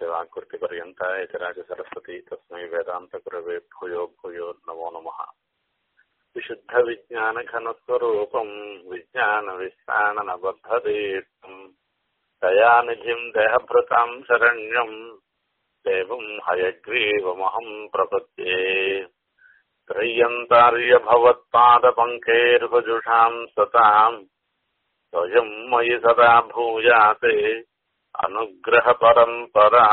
यस्य वाक्कृतिपर्यन्ता यतिराजसरस्वती तस्मै वेदान्तगुरवे भूयो भूयो नमो नमः विशुद्धविज्ञानघनस्वरूपम् विज्ञानविश्राणनबद्धदीर्घम् दयानिधिम् देहभृताम् शरण्यम् देवम् हयग्रीवमहम् प्रपद्ये त्रय्यन्तार्यभवत्पादपङ्केर्भजुषाम् सताम् स्वयम् मयि सदा भूयाते அனுகிரக பரம்பரா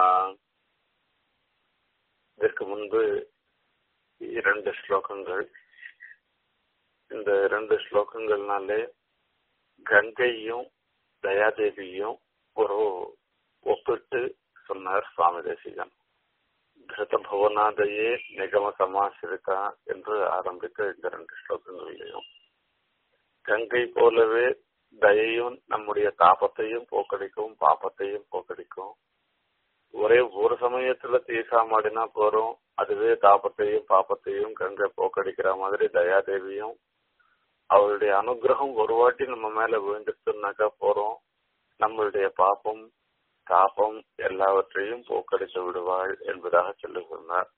இதற்கு முன்பு இரண்டு ஸ்லோகங்கள் இந்த இரண்டு ஸ்லோகங்கள்னாலே கங்கையும் தயாதேவியும் ஒரு ஒப்பிட்டு சொன்னார் சுவாமி தேசிகன் கிருத புவனாதையே நிகம சமாசிரிதா என்று ஆரம்பித்த இந்த ரெண்டு ஸ்லோகங்களையும் கங்கை போலவே தயையும் நம்முடைய தாபத்தையும் போக்கடிக்கும் பாப்பத்தையும் போக்கடிக்கும் ஒரே ஒரு சமயத்துல தீசா மாடினா போறோம் அதுவே தாபத்தையும் பாப்பத்தையும் கங்கை போக்கடிக்கிற மாதிரி தயாதேவியும் அவருடைய அனுகிரகம் ஒரு வாட்டி நம்ம மேல விழுந்துச்சுனாக்கா போறோம் நம்மளுடைய பாப்பம் தாபம் எல்லாவற்றையும் போக்கடித்து விடுவாள் என்பதாக சொல்லி சொன்னார்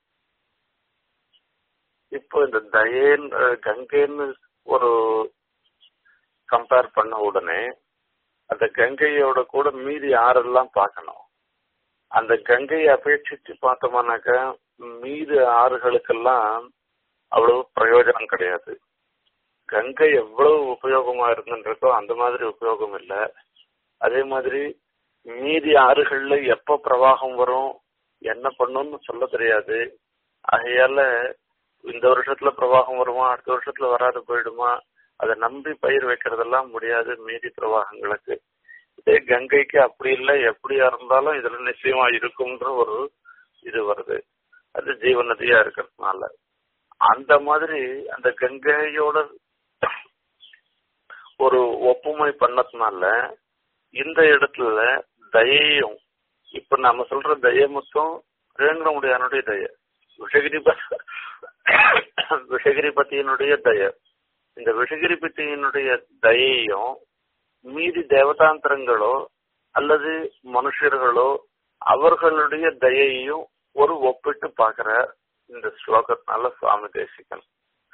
இப்போ இந்த தயேன் கங்கைன்னு ஒரு கம்பேர் பண்ண உடனே அந்த கங்கையோட கூட மீதி ஆறெல்லாம் பார்க்கணும் அந்த கங்கையை அபேட்சிச்சு பார்த்தோம்னாக்கா மீதி ஆறுகளுக்கெல்லாம் அவ்வளவு பிரயோஜனம் கிடையாது கங்கை எவ்வளவு உபயோகமா இருந்துருக்கோ அந்த மாதிரி உபயோகம் இல்லை அதே மாதிரி மீதி ஆறுகள்ல எப்ப பிரவாகம் வரும் என்ன பண்ணும்னு சொல்ல தெரியாது ஆகையால இந்த வருஷத்துல பிரவாகம் வருமா அடுத்த வருஷத்துல வராது போயிடுமா அதை நம்பி பயிர் வைக்கிறதெல்லாம் முடியாது மீதி பிரவாகங்களுக்கு இதே கங்கைக்கு அப்படி இல்லை எப்படியா இருந்தாலும் இதுல நிச்சயமா இருக்கும்ன்ற ஒரு இது வருது அது ஜீவ நதியா இருக்கிறதுனால அந்த மாதிரி அந்த கங்கையோட ஒரு ஒப்புமை பண்ணதுனால இந்த இடத்துல தயையும் இப்ப நாம சொல்ற தய மொத்தம் ரேங்கடமுடியானுடைய தய விஷகிரி விஷகிரிபதியினுடைய தய இந்த விஷகிரிபதியினுடைய தயையும் மீதி தேவதாந்திரங்களோ அல்லது மனுஷர்களோ அவர்களுடைய தயையும் ஒரு ஒப்பிட்டு பாக்குற இந்த ஸ்லோகத்தினால சுவாமி தேசிகன்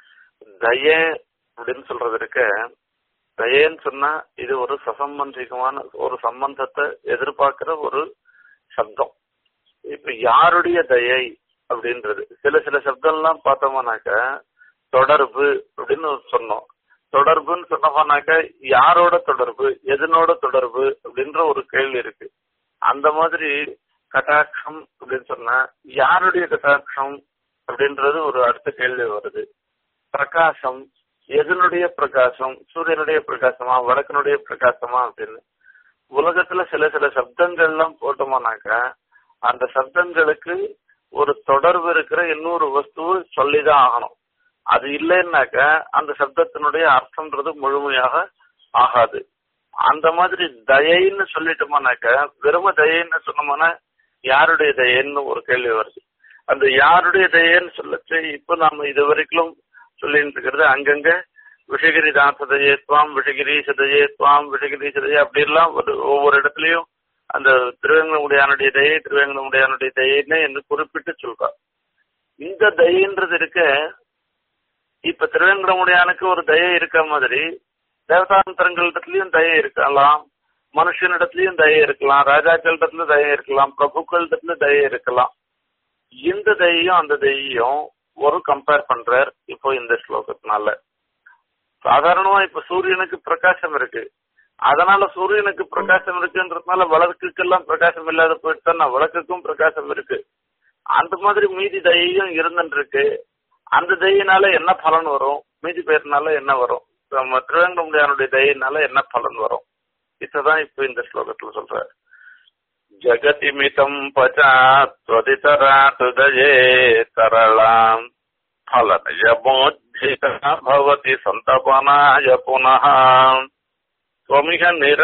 தய அப்படின்னு சொல்றது இருக்க தயன்னு சொன்னா இது ஒரு சசம்பந்திகமான ஒரு சம்பந்தத்தை எதிர்பார்க்கிற ஒரு சப்தம் இப்ப யாருடைய தயை அப்படின்றது சில சில சப்தம்லாம் பார்த்தோம்னாக்க தொடர்பு அப்படின்னு சொன்னோம் தொடர்புன்னு சொன்னோம்னாக்க யாரோட தொடர்பு எதனோட தொடர்பு அப்படின்ற ஒரு கேள்வி இருக்கு அந்த மாதிரி கட்டாட்சம் அப்படின்னு சொன்னா யாருடைய கட்டாட்சம் அப்படின்றது ஒரு அடுத்த கேள்வி வருது பிரகாசம் எதனுடைய பிரகாசம் சூரியனுடைய பிரகாசமா வடக்கனுடைய பிரகாசமா அப்படின்னு உலகத்துல சில சில சப்தங்கள்லாம் போட்டோம்னாக்க அந்த சப்தங்களுக்கு ஒரு தொடர்பு இருக்கிற இன்னொரு வஸ்துவை சொல்லிதான் ஆகணும் அது இல்லைன்னாக்க அந்த சப்தத்தினுடைய அர்த்தம்ன்றது முழுமையாக ஆகாது அந்த மாதிரி தயைன்னு சொல்லிட்டோம்னாக்க வெறும தயைன்னு சொன்னோம்னா யாருடைய தயன்னு ஒரு கேள்வி வருது அந்த யாருடைய தயன்னு சொல்லச்சு இப்ப நாம இது வரைக்கும் சொல்லிட்டு இருக்கிறது அங்கங்க விஷகிரி தாசதையே துவாம் விஷகிரி சதையே துவாம் விஷகிரி சதையே அப்படி எல்லாம் ஒரு ஒவ்வொரு இடத்துலயும் அந்த திருவேங்கடமுடியானுடைய தயை திருவேங்கடமுடியானுடைய தயைன்னு என்று குறிப்பிட்டு சொல்றா இந்த தயன்றது இருக்க இப்ப திருவேங்கடமுடியானுக்கு ஒரு தயை இருக்க மாதிரி தேவதாந்தரங்களிடத்துலயும் தயை இருக்கலாம் மனுஷனிடத்துலயும் தயை இருக்கலாம் ராஜாக்களிடத்துல தயை இருக்கலாம் பிரபுக்களிடத்துல தயை இருக்கலாம் இந்த தையும் அந்த தையும் ஒரு கம்பேர் பண்றார் இப்போ இந்த ஸ்லோகத்தினால சாதாரணமா இப்ப சூரியனுக்கு பிரகாசம் இருக்கு அதனால சூரியனுக்கு பிரகாசம் இருக்குன்றதுனால விளக்குக்கெல்லாம் பிரகாசம் இல்லாத போயிட்டு விளக்குக்கும் பிரகாசம் இருக்கு அந்த மாதிரி மீதி தயையும் இருந்துட்டு இருக்கு அந்த தயினால என்ன பலன் வரும் மீதி பேர்னால என்ன வரும் நம்ம திருவேங்கடமுடியானுடைய தயினால என்ன பலன் வரும் இதுதான் இப்ப இந்த ஸ்லோகத்துல சொல்ற ஜகதிமிதம் பச்சாத்வதிதராதுதயே தரளாம் फलनयमोज्झिता भवति सन्तपनाय पुनः त्वमिह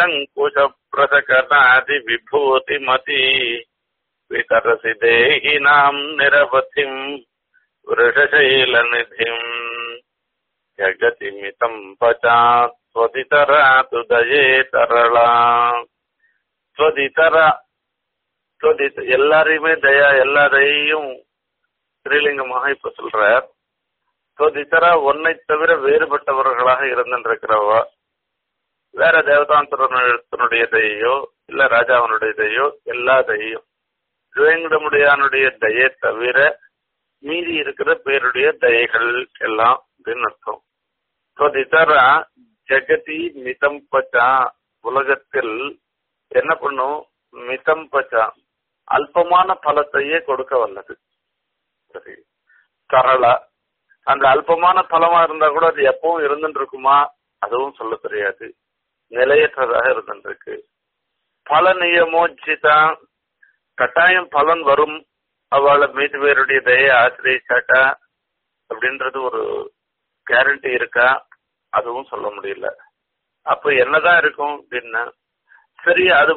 निरङ्कुशप्रसकटादिविभूतिमती वितरसि देहिनाम् निरवधिम् वृषशैलनिधिम् जगतिमितम् पचात् त्वदितरातुदये तरला त्वदितर எல்லாரையுமே தயா எல்லா தயையும் ஸ்ரீலிங்கமாக இப்ப சொல்றார் சோ திசரா ஒன்னை தவிர வேறுபட்டவர்களாக இருந்திருக்கிறவா வேற தேவதாந்தரனுடைய தயையோ இல்ல ராஜாவனுடைய தயையோ எல்லா தயையும் சிவங்கடமுடையானுடைய தயை தவிர மீதி இருக்கிற பேருடைய தயைகள் எல்லாம் அப்படின்னு அர்த்தம் சோ திசரா ஜெகதி மிதம் பச்சா உலகத்தில் என்ன பண்ணும் மிதம் பச்சா அல்பமான பலத்தையே கொடுக்க வல்லது சரி சரளா அந்த அல்பமான பலமா இருந்தா கூட அது எப்பவும் இருந்துட்டு இருக்குமா அதுவும் சொல்ல தெரியாது நிலையற்றதாக இருந்துருக்கு பல நியமோச்சிதா கட்டாயம் பலன் வரும் அவளை மீது பேருடைய தயை ஆசிரியிச்சாட்டா அப்படின்றது ஒரு கேரண்டி இருக்கா அதுவும் சொல்ல முடியல அப்ப என்னதான் இருக்கும் அப்படின்னா சரி அது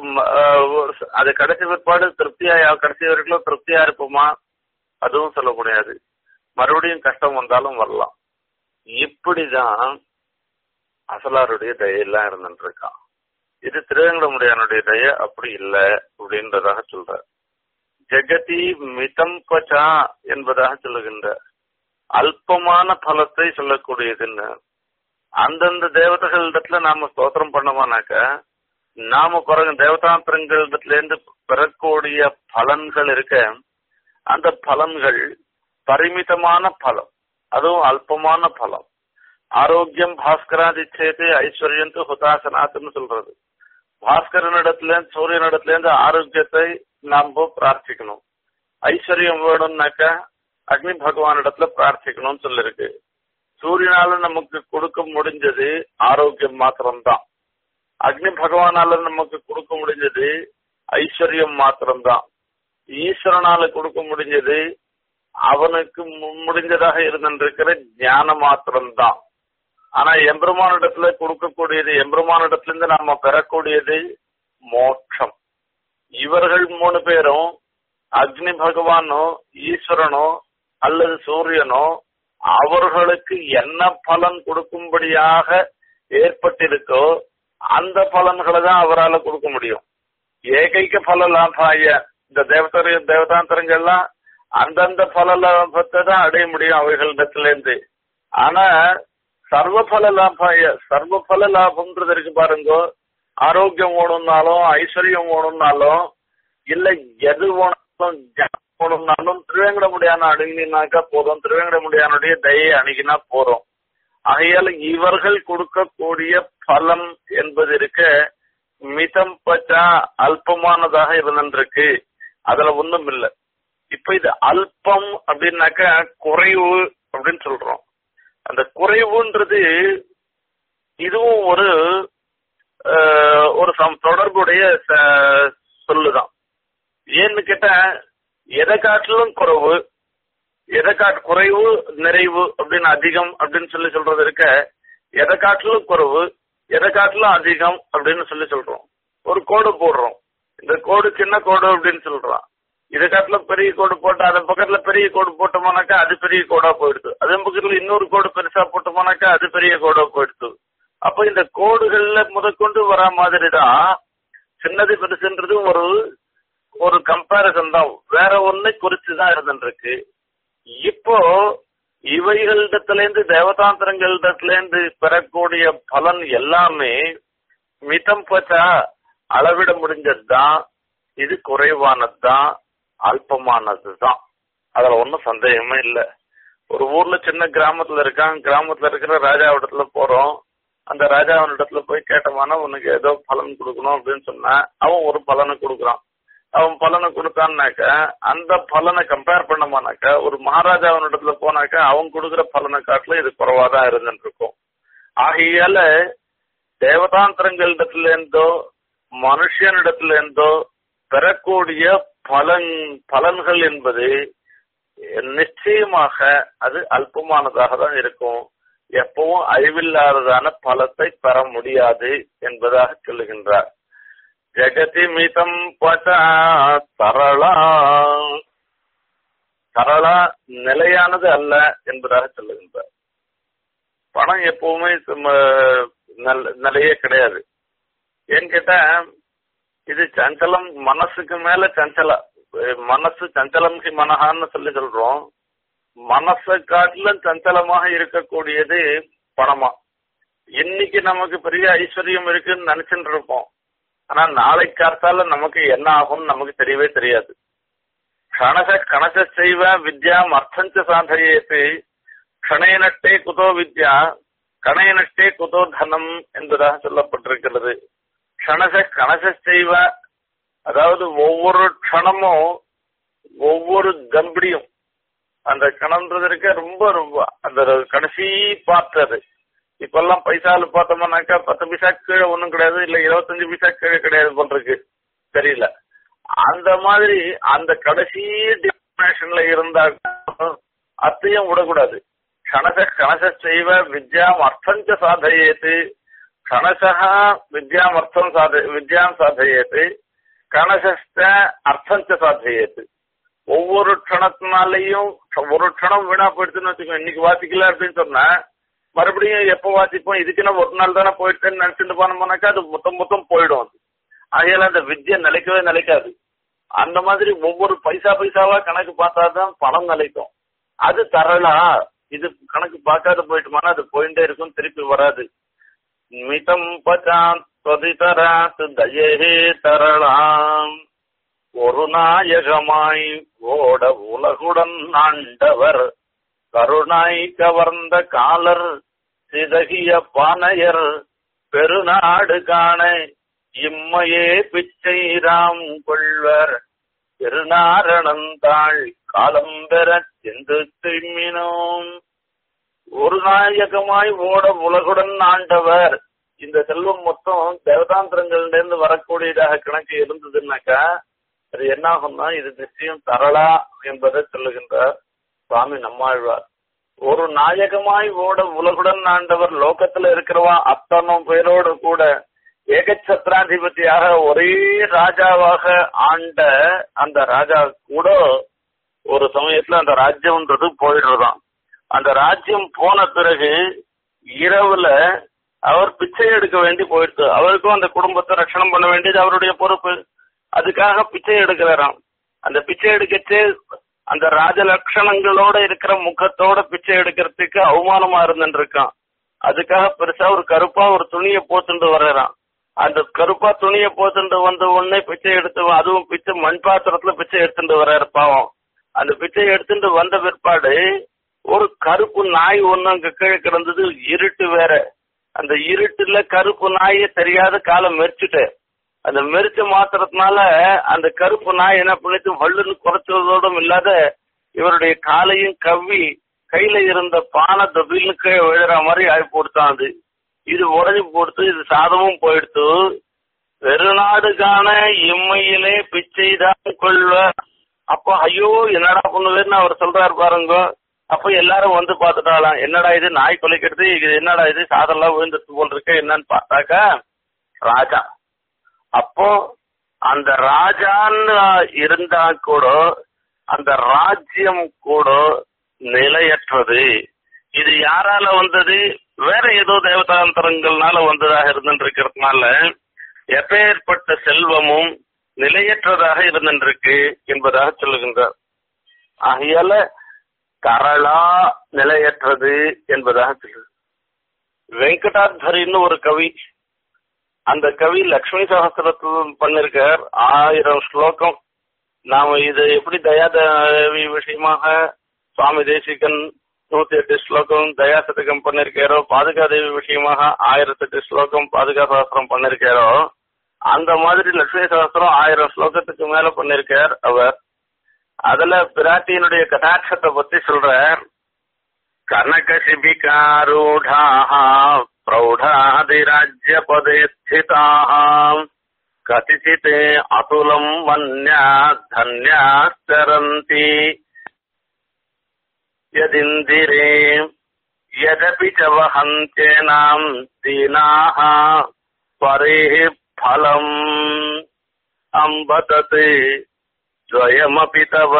அது கடைசி பிற்பாடு திருப்தியா கடைசி வரைக்கும் திருப்தியா இருப்போமா அதுவும் சொல்ல முடியாது மறுபடியும் கஷ்டம் வந்தாலும் வரலாம் இப்படிதான் அசலாருடைய தயெல்லாம் இருந்துட்டு இருக்கான் இது திருவேங்கடமுடியானுடைய தய அப்படி இல்லை அப்படின்றதாக சொல்ற ஜெகதி மிதம் பச்சா என்பதாக சொல்லுகின்ற அல்பமான பலத்தை சொல்லக்கூடியதுன்னு அந்தந்த தேவதைகளிடத்துல நாம ஸ்தோத்திரம் பண்ணோமானாக்க நாம பிறகு தேவதாந்திரங்களிடத்துல இருந்து பெறக்கூடிய பலன்கள் இருக்க அந்த பலன்கள் பரிமிதமான பலம் அதுவும் அல்பமான பலம் ஆரோக்கியம் பாஸ்கராதிச்சேது ஐஸ்வர்யம் ஹுதாசனாத்துன்னு சொல்றது பாஸ்கரனிடத்துல சூரியனிடத்துல இருந்து ஆரோக்கியத்தை நாம் பிரார்த்திக்கணும் ஐஸ்வர்யம் வேணும்னாக்க அக்னி பகவான் இடத்துல பிரார்த்திக்கணும்னு சொல்லிருக்கு சூரியனால நமக்கு கொடுக்க முடிஞ்சது ஆரோக்கியம் மாத்திரம்தான் அக்னி பகவானால நமக்கு கொடுக்க முடிஞ்சது ஐஸ்வர்யம் மாத்திரம்தான் ஈஸ்வரனால கொடுக்க முடிஞ்சது அவனுக்கு முடிஞ்சதாக இருந்திருக்கிற ஞான மாத்திரம்தான் ஆனா எம்பெருமானிடத்துல கொடுக்கக்கூடியது எம்பெருமானிடத்துல இருந்து நாம பெறக்கூடியது மோட்சம் இவர்கள் மூணு பேரும் அக்னி பகவானோ ஈஸ்வரனோ அல்லது சூரியனோ அவர்களுக்கு என்ன பலன் கொடுக்கும்படியாக ஏற்பட்டிருக்கோ அந்த பலன்களை தான் அவரால் கொடுக்க முடியும் ஏகைக்க பல லாபாய இந்த தேவதர தேவதாந்திரங்கள்லாம் அந்தந்த பல லாபத்தை தான் அடைய முடியும் அவைகளிடத்துல இருந்து ஆனா சர்வ பல லாபாய சர்வ பல லாபம்ன்றது இருக்கு பாருங்க ஆரோக்கியம் ஓணும்னாலும் ஐஸ்வர்யம் ஓணும்னாலும் இல்ல எது ஓனாலும் போனோம்னாலும் திருவேங்கடமுடியான அணுகினாக்கா போதும் திருவேங்கடமுடியானுடைய தயை அணுகினா போறோம் ஆகையால இவர்கள் கொடுக்கக்கூடிய பலம் என்பது இருக்க மிதம் பச்சா அல்பமானதாக இருந்திருக்கு அதுல ஒண்ணும் இல்ல இப்ப இது அல்பம் அப்படின்னாக்க குறைவு அப்படின்னு சொல்றோம் அந்த குறைவுன்றது இதுவும் ஒரு ஒரு தொடர்புடைய சொல்லுதான் ஏன்னு கேட்டா எதை காட்டிலும் குறைவு எதை காட்டு குறைவு நிறைவு அப்படின்னு அதிகம் அப்படின்னு சொல்லி சொல்றது இருக்க எதை காட்டிலும் குறைவு எதை காட்டிலும் அதிகம் அப்படின்னு சொல்லி சொல்றோம் ஒரு கோடு போடுறோம் இந்த கோடு சின்ன கோடு அப்படின்னு சொல்றான் இதை காட்டிலும் பெரிய கோடு போட்டு அதன் பக்கத்துல பெரிய கோடு போட்டோம்னாக்கா அது பெரிய கோடா போயிடுது அதன் பக்கத்துல இன்னொரு கோடு பெருசா போட்டோம்னாக்கா அது பெரிய கோடா போயிடுது அப்ப இந்த கோடுகள்ல முதற்கொண்டு வர மாதிரி தான் சின்னது பெருசுன்றது ஒரு ஒரு கம்பாரிசன் தான் வேற ஒண்ணு குறிச்சு தான் இருந்துருக்கு இப்போ இவைகளிடத்துல இருந்து தேவதாந்திரங்களிடத்துல இருந்து பெறக்கூடிய பலன் எல்லாமே மிதம் பச்சா அளவிட முடிஞ்சது தான் இது குறைவானது தான் அல்பமானது தான் அதுல ஒன்றும் சந்தேகமே இல்லை ஒரு ஊர்ல சின்ன கிராமத்துல இருக்கான் கிராமத்துல இருக்கிற ராஜாவிடத்துல போறோம் அந்த ராஜாவினிடத்துல போய் கேட்டோம்னா உனக்கு ஏதோ பலன் கொடுக்கணும் அப்படின்னு சொன்னா அவன் ஒரு பலனை கொடுக்குறான் அவன் பலனை கொடுத்தான்னாக்க அந்த பலனை கம்பேர் பண்ணமானாக்க ஒரு மகாராஜாவினிடத்துல போனாக்க அவன் கொடுக்குற பலனை காட்டில இது குறைவா தான் இருந்துட்டு இருக்கும் ஆகையால தேவதாந்திரங்களிடத்துல இருந்தோ மனுஷனிடத்துல இருந்தோ பெறக்கூடிய பலன் பலன்கள் என்பது நிச்சயமாக அது அல்பமானதாக தான் இருக்கும் எப்பவும் அழிவில்லாததான பலத்தை பெற முடியாது என்பதாக சொல்லுகின்றார் ஜெகதி மிதம் பச்சா சரளா சரளா நிலையானது அல்ல என்பதாக சொல்லுகின்றார் பணம் எப்பவுமே நிலையே கிடையாது ஏன்னு கேட்டா இது சஞ்சலம் மனசுக்கு மேல சஞ்சல மனசு சஞ்சலம் ஹி மனஹான்னு சொல்லி சொல்றோம் மனசை காட்டிலும் சஞ்சலமாக இருக்கக்கூடியது பணமா இன்னைக்கு நமக்கு பெரிய ஐஸ்வர்யம் இருக்குன்னு நினைச்சுட்டு இருப்போம் ஆனா நாளைக்கு காத்தால நமக்கு என்ன ஆகும்னு நமக்கு தெரியவே தெரியாது கணச கணச செய்வ வித்யாம் அர்த்தஞ்ச சாதயேத்து கணையனட்டே குதோ வித்யா கணையனட்டே குதோ தனம் என்பதாக சொல்லப்பட்டிருக்கிறது கணச கணச செய்வ அதாவது ஒவ்வொரு க்ஷணமும் ஒவ்வொரு கம்படியும் அந்த கணன்றது இருக்க ரொம்ப ரொம்ப அந்த கடைசி பார்ட் அது இப்பெல்லாம் பைசால பார்த்தோம்னாக்கா பத்து பைசா கீழே ஒன்றும் கிடையாது இல்ல இருபத்தஞ்சு பைசா கீழே கிடையாது போன்றிருக்கு தெரியல அந்த மாதிரி அந்த கடைசி டிஸ்கிரிமினேஷன்ல இருந்தா அத்தையும் விடக்கூடாது கணச கணச செய்வ வித்யாம் அர்த்தஞ்ச சாதயேத்து கணசா வித்யாம் அர்த்தம் சாத வித்யாம் சாதயேத்து கணசஸ்த அர்த்தஞ்ச சாதயேத்து ஒவ்வொரு க்ஷணத்தினாலையும் ஒரு க்ஷணம் வீணா போயிடுச்சுன்னு வச்சுக்கோங்க இன்னைக்கு வாசிக்கல அப்படின்னு சொன்னா மறுபடியும் எப்போ வாசிப்போம் இதுக்குன்னா ஒரு நாள் தானே போயிட்டேன்னு நினைச்சிட்டு போனோம்னாக்கா அது மொத்தம் மொத்தம் போயிடும் அது ஆகையால அந்த வித்யை நிலைக்கவே நிலைக்காது அந்த மாதிரி ஒவ்வொரு பைசா பைசாவா கணக்கு பார்த்தாதான் பணம் நிலைக்கும் அது தரலா இது கணக்கு பார்க்காத போயிட்டுமானா அது போயிட்டே இருக்கும் திருப்பி வராது மிதம் பச்சாத் தொதிதராத் தயே தரலாம் ஒரு நாயகமாய் ஓட உலகுடன் ஆண்டவர் கருணாய் கவர்ந்த காலர் சிதகிய பானையர் பெருநாடு காண இம்மையே பிச்சை ராம் கொள்வர் திருநாரணந்தாள் காலம் பெற சென்று திரும்பினோம் ஒரு நாயகமாய் ஓட உலகுடன் ஆண்டவர் இந்த செல்வம் மொத்தம் தேவதாந்திரங்களிலிருந்து வரக்கூடியதாக கணக்கு இருந்ததுன்னாக்கா அது என்ன ஆகும்னா இது நிச்சயம் தரலா என்பதை சொல்லுகின்றார் சுவாமி நம்மாழ்வார் ஒரு நாயகமாய் ஓட உலகுடன் ஆண்டவர் லோகத்துல இருக்கிறவா அத்தனும் பேரோடு கூட ஏகச்சத்திராதிபதியாக ஒரே ராஜாவாக ஆண்ட அந்த ராஜா கூட ஒரு சமயத்துல அந்த ராஜ்யம்ன்றது போயிடுறதாம் அந்த ராஜ்யம் போன பிறகு இரவுல அவர் பிச்சை எடுக்க வேண்டி போயிடுச்சு அவருக்கும் அந்த குடும்பத்தை ரட்சணம் பண்ண வேண்டியது அவருடைய பொறுப்பு அதுக்காக பிச்சை எடுக்கிறாராம் அந்த பிச்சை எடுக்கச்சே அந்த ராஜ லட்சணங்களோட இருக்கிற முகத்தோட பிச்சை எடுக்கிறதுக்கு அவமானமா இருந்துட்டு இருக்கான் அதுக்காக பெருசா ஒரு கருப்பா ஒரு துணியை போத்துட்டு வர்றான் அந்த கருப்பா துணியை போத்துட்டு வந்த உடனே பிச்சை எடுத்து அதுவும் பிச்சை மண் பாத்திரத்துல பிச்சை எடுத்துட்டு வர்றாரு பாவம் அந்த பிச்சை எடுத்துட்டு வந்த பிற்பாடு ஒரு கருப்பு நாய் ஒண்ணு அங்க கீழே கிடந்தது இருட்டு வேற அந்த இருட்டுல கருப்பு நாயை தெரியாத காலம் மெரிச்சுட்டு அந்த மெரிச்ச மாத்திரத்தினால அந்த கருப்பு நாய் என்ன பண்ணிட்டு வள்ளுன்னு குறைச்சதோடும் இல்லாத இவருடைய காலையும் கவ்வி கையில இருந்த பானை தொபில்னு கீழே விழுற மாதிரி ஆகி போடுத்தான் அது இது உடஞ்சி போடுத்து இது சாதமும் போயிடுத்து பெருநாடு காண இம்மையிலே பிச்சைதான் கொள்வ அப்போ ஐயோ என்னடா பண்ணுவேன்னு அவர் சொல்றாரு பாருங்க அப்ப எல்லாரும் வந்து பார்த்துட்டாலாம் என்னடா இது நாய் கொலைக்கிறது இது என்னடா இது சாதம்லாம் விழுந்துட்டு போல் இருக்க என்னன்னு பார்த்தாக்கா ராஜா அப்போ அந்த ராஜான்னு இருந்தா கூட அந்த ராஜ்யம் கூட நிலையற்றது இது யாரால வந்தது வேற ஏதோ தேவதாந்தரங்கள்னால வந்ததாக இருந்துருக்கிறதுனால எப்பேற்பட்ட செல்வமும் நிலையற்றதாக இருந்துருக்கு என்பதாக சொல்லுகின்றார் ஆகையால கரளா நிலையற்றது என்பதாக சொல்லுது வெங்கடாத்வரின்னு ஒரு கவி அந்த கவி லக்ஷ்மி சகசிரத்தில் பண்ணிருக்கார் ஆயிரம் ஸ்லோகம் நாம இது எப்படி தயாதேவி விஷயமாக சுவாமி தேசிகன் நூத்தி எட்டு ஸ்லோகம் தயா சதகம் பண்ணிருக்காரோ பாதுகாதேவி விஷயமாக ஆயிரத்தி எட்டு ஸ்லோகம் பாதுகா சகசிரம் பண்ணிருக்காரோ அந்த மாதிரி லட்சுமி சகசிரம் ஆயிரம் ஸ்லோகத்துக்கு மேல பண்ணிருக்கார் அவர் அதுல பிராட்டியினுடைய கதாட்சத்தை பத்தி சொல்றார் கனக சிபிகாரூடாக பிரௌಢாதிராஜ்யபதே ஸ்திதாः கதிச்சித் அதுலம் மன்யா தன்யாச்சரந்தி यदिन्दिरे यदपि च वहन्त्येनाम् दीनाः परेः फलम् अम्ब तत् द्वयमपि तव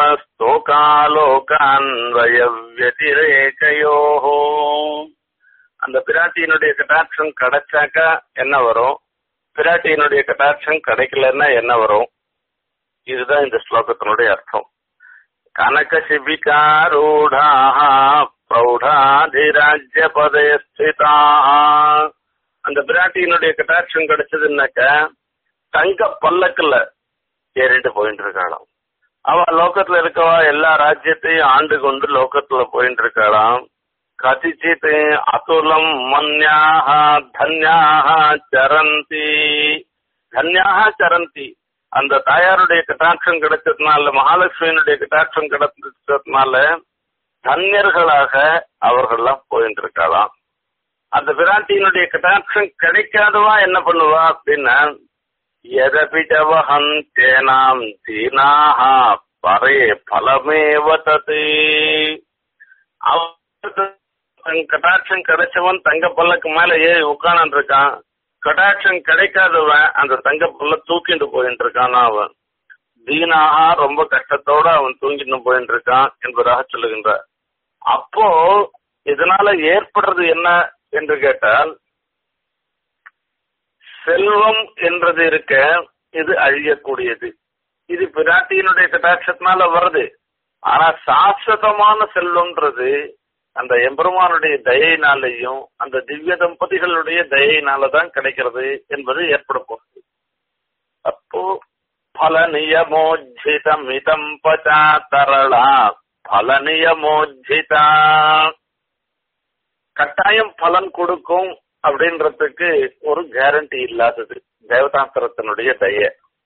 ஸ்தோகாலோகான்வயவியதிரேகையோஹோ அந்த பிராட்டியினுடைய கட்டாட்சம் கிடைச்சாக்கா என்ன வரும் பிராட்டியினுடைய கட்டாட்சம் கிடைக்கலன்னா என்ன வரும் இதுதான் இந்த ஸ்லோகத்தினுடைய அர்த்தம் கனக சிபிகாரூடாக பிரௌடாதிராஜ்ய பதே ஸ்திதா அந்த பிராட்டியினுடைய கட்டாட்சம் கிடைச்சதுன்னாக்க தங்க பல்லக்குல ஏறிட்டு போயிட்டு இருக்காளாம் அவ லோகத்துல இருக்கவா எல்லா ராஜ்யத்தையும் ஆண்டு கொண்டு லோகத்துல போயிட்டு இருக்காளாம் கதிச்சித் அதுலம் மன்யாக தன்யாக சரந்தி தன்யாக சரந்தி அந்த தாயாருடைய கட்டாட்சம் கிடைச்சதுனால மகாலட்சுமியினுடைய கட்டாட்சம் கிடைச்சதுனால தன்யர்களாக அவர்கள்லாம் போயிட்டு இருக்காளாம் அந்த பிராட்டியினுடைய கட்டாட்சம் கிடைக்காதவா என்ன பண்ணுவா அப்படின்னா எதபிடவஹம் தேனாம் தீனாக பரே பலமேவ தது கட்டாட்சம் கிடைச்சவன் தங்க பல்லக்கு மேல ஏறி உட்கார்ந்து இருக்கான் கட்டாட்சம் கிடைக்காதவன் அந்த தங்க பல்ல தூக்கிட்டு போயிட்டு இருக்கான் அவன் தீனாக ரொம்ப கஷ்டத்தோட அவன் தூங்கிட்டு போயிட்டு இருக்கான் என்பதாக சொல்லுகின்றார் அப்போ இதனால ஏற்படுறது என்ன என்று கேட்டால் செல்வம் என்றது இருக்க இது அழியக்கூடியது இது பிராட்டியினுடைய கட்டாட்சத்தினால வருது ஆனா சாஸ்வதமான செல்வம்ன்றது அந்த எம்பெருமானுடைய தயையினாலேயும் அந்த திவ்ய தம்பதிகளுடைய தயையினாலதான் கிடைக்கிறது என்பது ஏற்பட போகுது அப்போ பல நியமோஜிதம் இதம் பச்சா தரளா பல நியமோஜிதா கட்டாயம் பலன் கொடுக்கும் அப்படின்றதுக்கு ஒரு கேரண்டி இல்லாதது தேவதாந்திரத்தினுடைய தய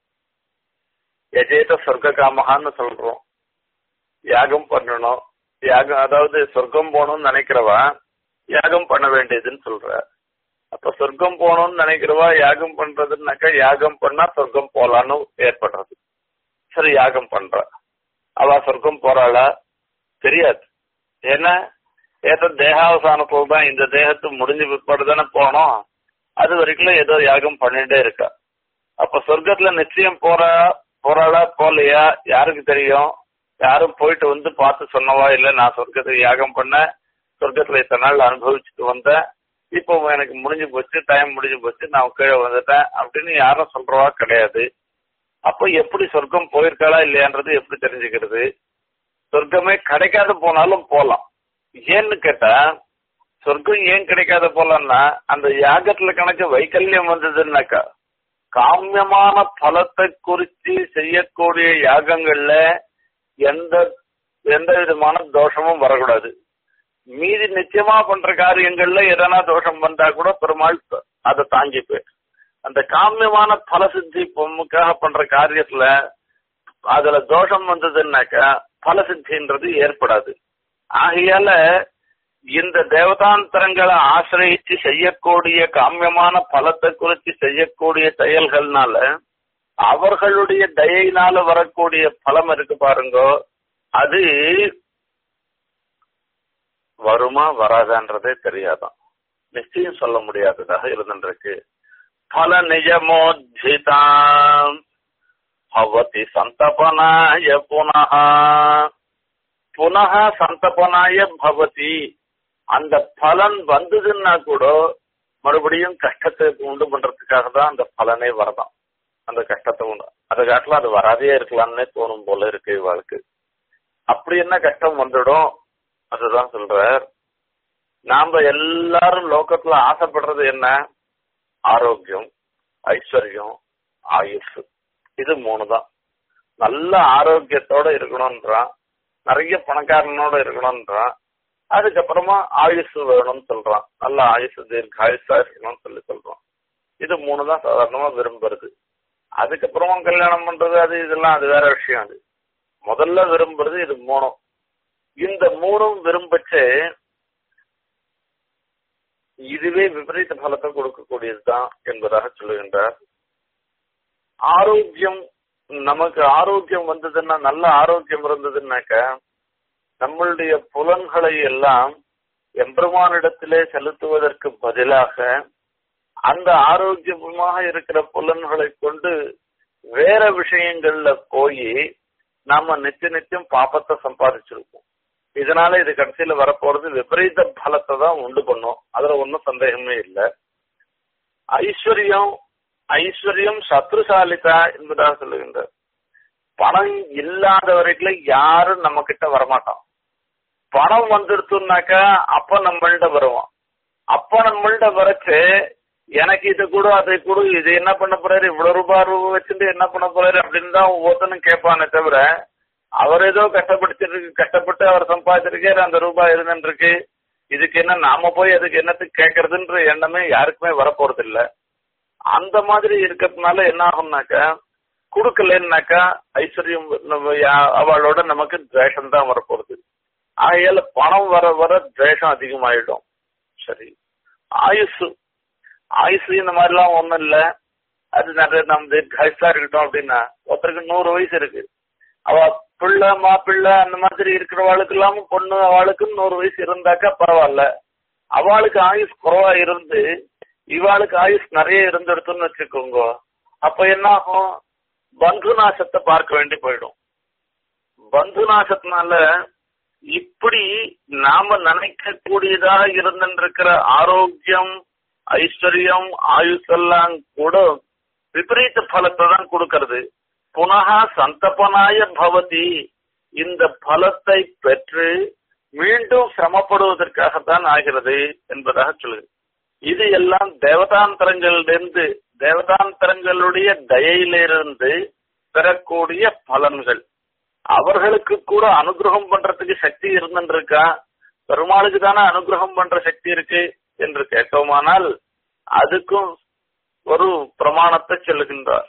எஜேத சொர்க்க காமகான்னு சொல்றோம் யாகம் பண்ணணும் யாகம் அதாவது சொர்க்கம் போகணும்னு நினைக்கிறவா யாகம் பண்ண வேண்டியதுன்னு சொல்ற அப்ப சொர்க்கம் போகணும்னு நினைக்கிறவா யாகம் பண்றதுன்னாக்கா யாகம் பண்ணா சொர்க்கம் போலான்னு ஏற்படுறது சரி யாகம் பண்ற அவ சொர்க்கம் போறாளா தெரியாது ஏன்னா ஏதோ தேகாவசானத்துல தான் இந்த தேகத்து முடிஞ்சு பிற்பாடு தானே போனோம் அது வரைக்கும் ஏதோ யாகம் பண்ணிட்டே இருக்கா அப்ப சொர்க்கத்துல நிச்சயம் போறா போறாளா போலையா யாருக்கு தெரியும் யாரும் போயிட்டு வந்து பார்த்து சொன்னவா இல்ல நான் சொர்க்கத்துக்கு யாகம் பண்ண சொர்க்கத்துல இத்தனை நாள் அனுபவிச்சுட்டு வந்தேன் இப்போ எனக்கு முடிஞ்சு போச்சு டைம் முடிஞ்சு போச்சு நான் கீழே வந்துட்டேன் அப்படின்னு யாரும் சொல்றவா கிடையாது அப்போ எப்படி சொர்க்கம் போயிருக்காளா இல்லையான்றது எப்படி தெரிஞ்சுக்கிறது சொர்க்கமே கிடைக்காத போனாலும் போலாம் ஏன்னு கேட்டா சொர்க்கம் ஏன் கிடைக்காத போலன்னா அந்த யாகத்துல கணக்கு வைக்கல்யம் வந்ததுன்னாக்கா காமியமான பலத்தை குறித்து செய்யக்கூடிய யாகங்கள்ல எந்த எந்த விதமான தோஷமும் வரக்கூடாது மீதி நிச்சயமா பண்ற காரியங்கள்ல எதனா தோஷம் வந்தா கூட பெருமாள் அதை தாங்கிப்பேன் அந்த காமியமான பல சித்தி பொம்முக்காக பண்ற காரியத்துல அதுல தோஷம் வந்ததுன்னாக்கா பல சித்தின்றது ஏற்படாது ஆகையால இந்த தேவதாந்தரங்களை ஆசிரியிச்சு செய்யக்கூடிய காமியமான பலத்தை குறித்து செய்யக்கூடிய செயல்கள்னால அவர்களுடைய தயையினால வரக்கூடிய பலம் இருக்கு பாருங்க அது வருமா வராதான்றதே தெரியாதான் நிச்சயம் சொல்ல முடியாததாக இருந்துருக்கு பல நிஜமோஜிதாம் பவதி சந்தபனாய புனः புனக சந்தபனாய பவதி அந்த பலன் வந்ததுன்னா கூட மறுபடியும் கஷ்டத்தை உண்டு பண்றதுக்காக தான் அந்த பலனே வரதான் அந்த கஷ்டத்தை உண்டு அதை காட்டில அது வராதே இருக்கலாம்னே தோணும் போல இருக்கு இவாளுக்கு அப்படி என்ன கஷ்டம் வந்துடும் அதுதான் சொல்றார் நாம எல்லாரும் லோகத்துல ஆசைப்படுறது என்ன ஆரோக்கியம் ஐஸ்வர்யம் ஆயுஷ் இது மூணு தான் நல்ல ஆரோக்கியத்தோட இருக்கணும்ன்றான் நிறைய பணக்காரனோட இருக்கணும்ன்றான் அதுக்கப்புறமா ஆயுசு வேணும்னு சொல்றான் நல்ல ஆயுசு தீர்க்க ஆயுசா இருக்கணும்னு சொல்லி சொல்றான் இது மூணு தான் சாதாரணமா விரும்புறது அதுக்கப்புறமா கல்யாணம் பண்றது அது இதெல்லாம் அது வேற விஷயம் அது முதல்ல விரும்புறது இது மூணும் இந்த மூணும் விரும்பச்சு இதுவே விபரீத பலத்தை கொடுக்கக்கூடியதுதான் என்பதாக சொல்லுகின்றார் ஆரோக்கியம் நமக்கு ஆரோக்கியம் வந்ததுன்னா நல்ல ஆரோக்கியம் இருந்ததுன்னாக்க நம்மளுடைய புலன்களை எல்லாம் எம்பெருமானிடத்திலே செலுத்துவதற்கு பதிலாக அந்த ஆரோக்கியமாக இருக்கிற புலன்களை கொண்டு வேற விஷயங்கள்ல போய் நாம நித்திய நித்தியம் பாப்பத்தை சம்பாதிச்சிருப்போம் இதனால இது கடைசியில வரப்போறது விபரீத பலத்தை தான் உண்டு பண்ணும் அதுல ஒன்றும் சந்தேகமே இல்லை ஐஸ்வர்யம் ஐஸ்வர்யம் சத்ருசாலிதா என்பதாக சொல்லுகின்றார் பணம் இல்லாத வரைக்கும் யாரும் நம்ம கிட்ட வரமாட்டோம் பணம் வந்துடுத்துனாக்கா அப்ப நம்மள்ட வருவோம் அப்ப நம்மள்ட வரச்சு எனக்கு இது கூட அதை கூட இது என்ன பண்ண போறாரு இவ்வளவு ரூபாய் ரூபாய் வச்சுட்டு என்ன பண்ண போறாரு அப்படின்னு தான் ஒவ்வொருத்தனும் கேட்பானே தவிர அவர் ஏதோ கஷ்டப்படுத்திட்டு கஷ்டப்பட்டு அவர் சம்பாதிச்சிருக்காரு அந்த ரூபாய் இருந்துருக்கு இதுக்கு என்ன நாம போய் அதுக்கு என்னத்துக்கு கேட்கறதுன்ற எண்ணமே யாருக்குமே வரப்போறது இல்ல அந்த மாதிரி இருக்கிறதுனால என்ன ஆகும்னாக்கா கொடுக்கலன்னாக்கா ஐஸ்வர்யம் நம்ம யா- அவளோட நமக்கு துவேஷம் தான் வரப்போறது ஆகையால பணம் வர வர துவேஷம் அதிகமாயிடும் சரி ஆயுசு ஆயுசு இந்த மாதிரிலாம் ஒண்ணும் இல்ல அது நிறைய நம்ம தீர்க்காயுசா இருக்கட்டும் அப்படின்னா ஒருத்தருக்கு நூறு வயசு இருக்கு அவ பிள்ளை மாப்பிள்ளை அந்த மாதிரி இருக்கிறவாளுக்கு இல்லாம பொண்ணு அவளுக்கும் நூறு வயசு இருந்தாக்கா பரவாயில்ல அவளுக்கு ஆயுஸ் குறைவா இருந்து இவாளுக்கு ஆயுஸ் நிறைய இருந்துடுத்துன்னு வச்சுக்கோங்க அப்ப என்ன ஆகும் பந்து நாசத்தை பார்க்க வேண்டி போயிடும் பந்து நாசத்தினால இப்படி நாம நினைக்க கூடியதாக இருந்திருக்கிற ஆரோக்கியம் ஐஸ்வர்யம் ஆயுஸ் எல்லாம் கூட விபரீத பலத்தை தான் கொடுக்கிறது புனகா சந்தபனாய பவதி இந்த பலத்தை பெற்று மீண்டும் சிரமப்படுவதற்காகத்தான் ஆகிறது என்பதாக சொல்லுது இது எல்லாம் தேவதாந்தரங்களிலிருந்து தேவதாந்தரங்களுடைய தயையிலிருந்து பெறக்கூடிய பலன்கள் அவர்களுக்கு கூட அனுகிரகம் பண்றதுக்கு சக்தி இருந்துருக்கா பெருமாளுக்கு தானே அனுகிரகம் பண்ற சக்தி இருக்கு என்று கேட்டோமானால் அதுக்கும் ஒரு பிரமாணத்தை சொல்லுகின்றார்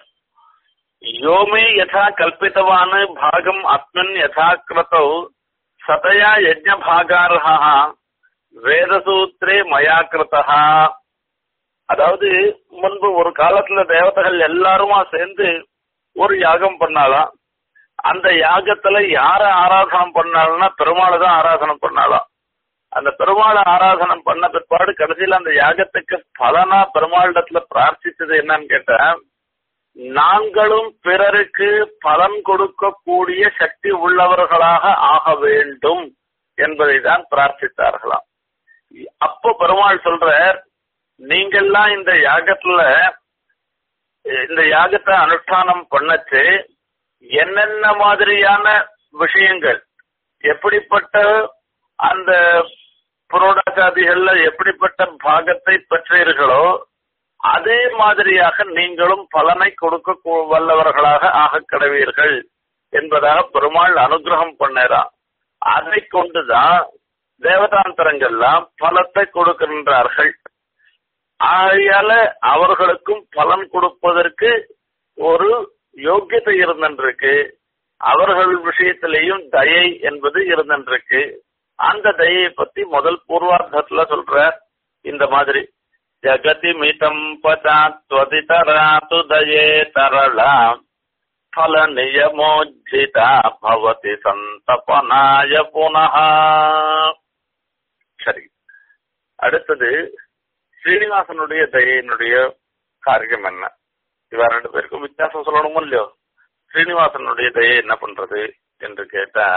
யோமே யதா கல்பித்தவான் பாகம் அஸ்மின் யதா கிருத்தௌ சதயா யஜ்ஞ பாகார்ஹா வேதசூத்ரே மயா கிருதா அதாவது முன்பு ஒரு காலத்துல தேவதைகள் எல்லாருமா சேர்ந்து ஒரு யாகம் பண்ணாலாம் அந்த யாகத்துல யார ஆராதனம் பண்ணாலும்னா பெருமாளை தான் ஆராதனம் பண்ணாலாம் அந்த பெருமாளை ஆராதனம் பண்ண பிற்பாடு கடைசியில அந்த யாகத்துக்கு பலனா பெருமாளிடத்துல பிரார்த்திச்சது என்னன்னு கேட்டா நாங்களும் பிறருக்கு பலன் கொடுக்கக்கூடிய சக்தி உள்ளவர்களாக ஆக வேண்டும் என்பதை தான் பிரார்த்தித்தார்களாம் அப்போ பெருமாள் சொல்ற நீங்கள்லாம் இந்த யாகத்துல இந்த யாகத்தை அனுஷ்டானம் பண்ணச்சு என்னென்ன மாதிரியான விஷயங்கள் எப்படிப்பட்ட அந்த புரோடாகாதிகள்ல எப்படிப்பட்ட பாகத்தை பெற்றீர்களோ அதே மாதிரியாக நீங்களும் பலனை கொடுக்க கூ- வல்லவர்களாக ஆக கடவீர்கள் என்பதாக பெருமாள் அனுகிரகம் பண்ணறான் அதை கொண்டுதான் தேவதாந்தரங்கள்லாம் பலத்தை கொடுக்கின்றார்கள் ஆகையால அவர்களுக்கும் பலன் கொடுப்பதற்கு ஒரு யோக்கியதை இருந்திருக்கு அவர்கள் விஷயத்திலேயும் தயை என்பது இருந்திருக்கு அந்த தயை பத்தி முதல் பூர்வார்த்தத்துல சொல்ற இந்த மாதிரி ஜகதி மிதம் பதாத்வதிதராது தயே தரளா பல நியமோஜிதா பவதி சந்தபனாய புனः சரி அடுத்தது ஸ்ரீனிவாசனுடைய தயையினுடைய காரியம் என்ன இவ ரெண்டு பேருக்கும் வித்தியாசம் சொல்லணுமோ இல்லையோ ஸ்ரீனிவாசனுடைய தயை என்ன பண்றது என்று கேட்டா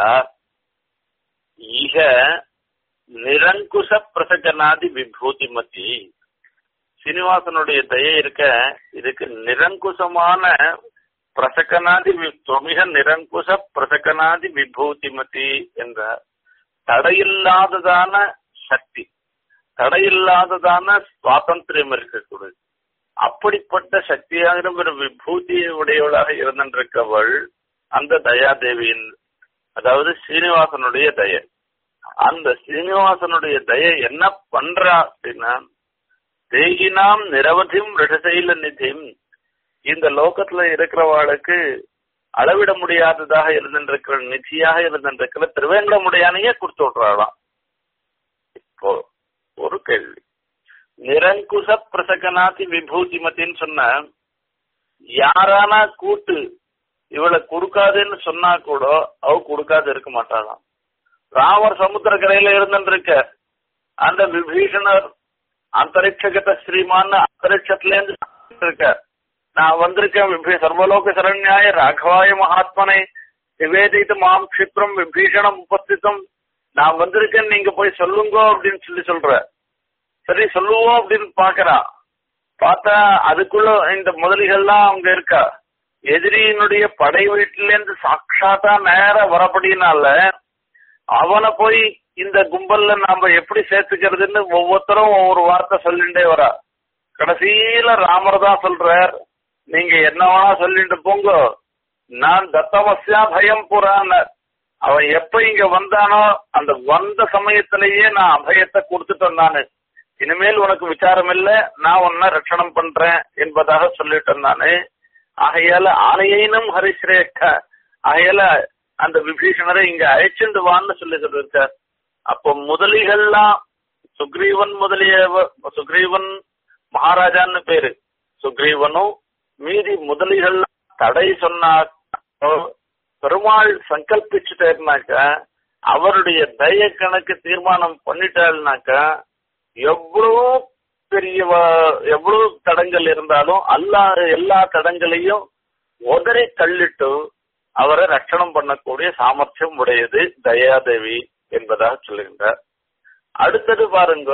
ஈக நிரங்குஷ பிரசஜனாதி விபூதிமதி சீனிவாசனுடைய தயை இருக்க இதுக்கு நிரங்குஷமான பிரசகனாதி வி- தொமிக நிரங்குஷ பிரசகனாதி விபூதிமதி என்ற தடையில்லாததான சக்தி தடையில்லாததான சுவாதந்திரம் இருக்கக்கூடாது அப்படிப்பட்ட சக்தியாக ஒரு விபூதி உடையவளாக இருந்திருக்கவள் அந்த தயாதேவியின் அதாவது சீனிவாசனுடைய தயை அந்த சீனிவாசனுடைய தயை என்ன பண்றா அப்படின்னா தேகினாம் நிரவதிம் ரிஷசைல நிதிம் இந்த லோகத்துல இருக்கிறவாளுக்கு அளவிட முடியாததாக இருந்திருக்கிற நிதியாக இருந்திருக்கிற திருவேங்கடமுடையானையே கொடுத்து விடுறாளாம் இப்போ ஒரு கேள்வி நிரங்குச பிரசகனாதி விபூதிமத்தின்னு சொன்ன யாரானா கூட்டு இவளை கொடுக்காதுன்னு சொன்னா கூட அவ கொடுக்காது இருக்க மாட்டாளாம் ராமர் சமுத்திரக்கரையில இருந்துருக்க அந்த விபீஷணர் அந்தரிட்சகத ஸ்ரீமான் அந்தரிட்சத்துல இருந்து இருக்க நான் வந்திருக்கேன் விபீ- சர்வலோக சரண்யாய ராகவாய மகாத்மனை நிவேதித்து மாம் க்ஷிப்ரம் விபீஷணம் உபஸ்திதம் நான் வந்திருக்கேன் நீங்க போய் சொல்லுங்க அப்படின்னு சொல்லி சொல்ற சரி சொல்லுவோம் அப்படின்னு பாக்குறா பார்த்தா அதுக்குள்ள இந்த முதலிகள்லாம் அவங்க இருக்கா எதிரியினுடைய படை வீட்டில இருந்து சாட்சாத்தா நேர வரப்படினால அவனை போய் இந்த கும்பல்ல நாம எப்படி சேர்த்துக்கிறதுன்னு ஒவ்வொருத்தரும் ஒவ்வொரு வார்த்தை சொல்லிண்டே வரா கடைசியில ராமர் தான் சொல்றார் நீங்க என்ன வேணா சொல்லிட்டு போங்க நான் தத்தவசியா பயம் புறான அவன் எப்ப இங்க வந்தானோ அந்த வந்த சமயத்திலேயே நான் அபயத்தை கொடுத்துட்டேன் நானு இனிமேல் உனக்கு விசாரம் இல்ல நான் உன்னை ரட்சணம் பண்றேன் என்பதாக சொல்லிட்டேன் நானு ஆகையால ஆலையினும் ஹரிஸ்ரேக்க ஆகையால அந்த விபீஷணரை இங்க அழைச்சிண்டு வான்னு சொல்லுகிறது இருக்கார் அப்போ முதலிகள்லாம் சுக்ரீவன் முதலிய சுக்ரீவன் மகாராஜான்னு பேரு சுக்ரீவனும் மீதி முதலிகள் தடை சொன்னா பெருமாள் சங்கல்பிச்சுட்டேன்னாக்க அவருடைய தய கணக்கு தீர்மானம் பண்ணிட்டாள்னாக்கா எவ்வளவு பெரிய எவ்வளவு தடங்கள் இருந்தாலும் எல்லா எல்லா தடங்களையும் உதறி தள்ளிட்டு அவரை ரட்சணம் பண்ணக்கூடிய சாமர்த்தியம் உடையது தயாதேவி என்பதாக சொல்லுகின்றார் அடுத்தது பாருங்க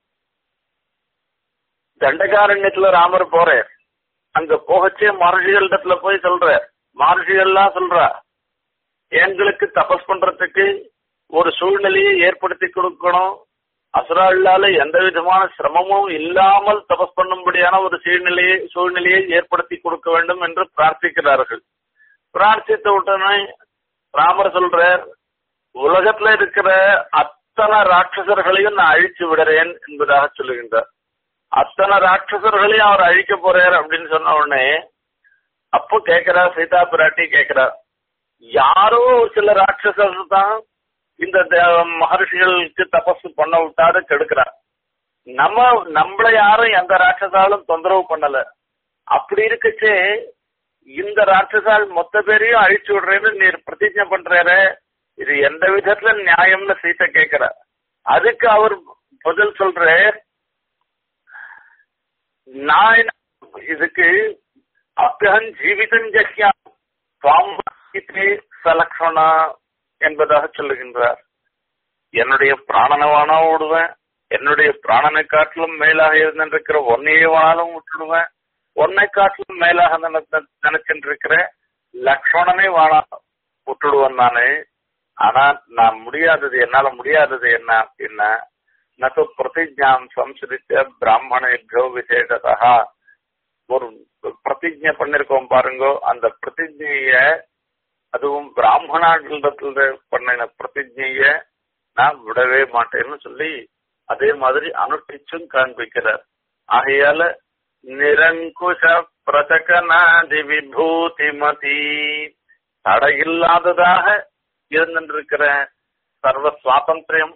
தண்டகாரண்யத்துல ராமர் போறார் அங்க போகச்சே மகர்ஷிகளிடத்துல போய் சொல்ற மகர்ஷிகள்லாம் சொல்றா எங்களுக்கு தபஸ் பண்றதுக்கு ஒரு சூழ்நிலையை ஏற்படுத்தி கொடுக்கணும் அசுராளால எந்த விதமான சிரமமும் இல்லாமல் தபஸ் பண்ணும்படியான ஒரு சூழ்நிலையை சூழ்நிலையை ஏற்படுத்தி கொடுக்க வேண்டும் என்று பிரார்த்திக்கிறார்கள் பிரார்த்தித்த உடனே ராமர் சொல்றார் உலகத்துல இருக்கிற அத்தனை ராட்சசர்களையும் நான் அழிச்சு விடுறேன் என்பதாக சொல்லுகின்றார் அத்தனை ராட்சசர்களையும் அவர் அழிக்க போறார் அப்படின்னு சொன்ன உடனே அப்போ கேக்குறா சீதா பிராட்டி கேக்குறா யாரோ ஒரு சில ராட்சசர்கள் தான் இந்த மகர்ஷிகளுக்கு தபசு பண்ண விட்டாரு கெடுக்கிறா நம்ம நம்மள யாரும் எந்த ராட்சசாலும் தொந்தரவு பண்ணல அப்படி இருக்குச்சே இந்த ராட்சசால் மொத்த பேரையும் அழிச்சு விடுறேன்னு நீர் பிரதிஜை பண்றாரு இது எந்த விதத்துல நியாயம்னு சீத்தை கேக்குற அதுக்கு அவர் பதில் சொல்ற நான் இதுக்கு அப்பியகன் ஜீவிதம் ஜஹ்யா சலக்ஷணா என்பதாக சொல்லுகின்றார் என்னுடைய பிராணனவானா ஓடுவேன் என்னுடைய பிராணனை காட்டிலும் மேலாக இருந்திருக்கிற ஒன்னையே வானாலும் விட்டுடுவேன் ஒன்னை காட்டிலும் மேலாக நினைச்சுட்டு இருக்கிற லக்ஷ்மணனே வானா விட்டுடுவேன் நானு ஆனா நான் முடியாதது என்னால முடியாதது என்ன அப்படின்னா நது பிரதிஜாம் சம்ஸ்கிருத்த பிராமணேபியோ விசேஷதா ஒரு பிரதிஜை பண்ணிருக்கோம் பாருங்க அந்த பிரதிஜைய அதுவும் பிராமணாண்டத்துல பண்ணின பிரதிஜைய நான் விடவே மாட்டேன்னு சொல்லி அதே மாதிரி அனுஷ்டிச்சும் காண்பிக்கிறார் ஆகையால நிரங்குஷ பிரசகநாதி விபூதிமதி தடையில்லாததாக இருந்திருக்கிற சர்வ சுவாதந்திரம்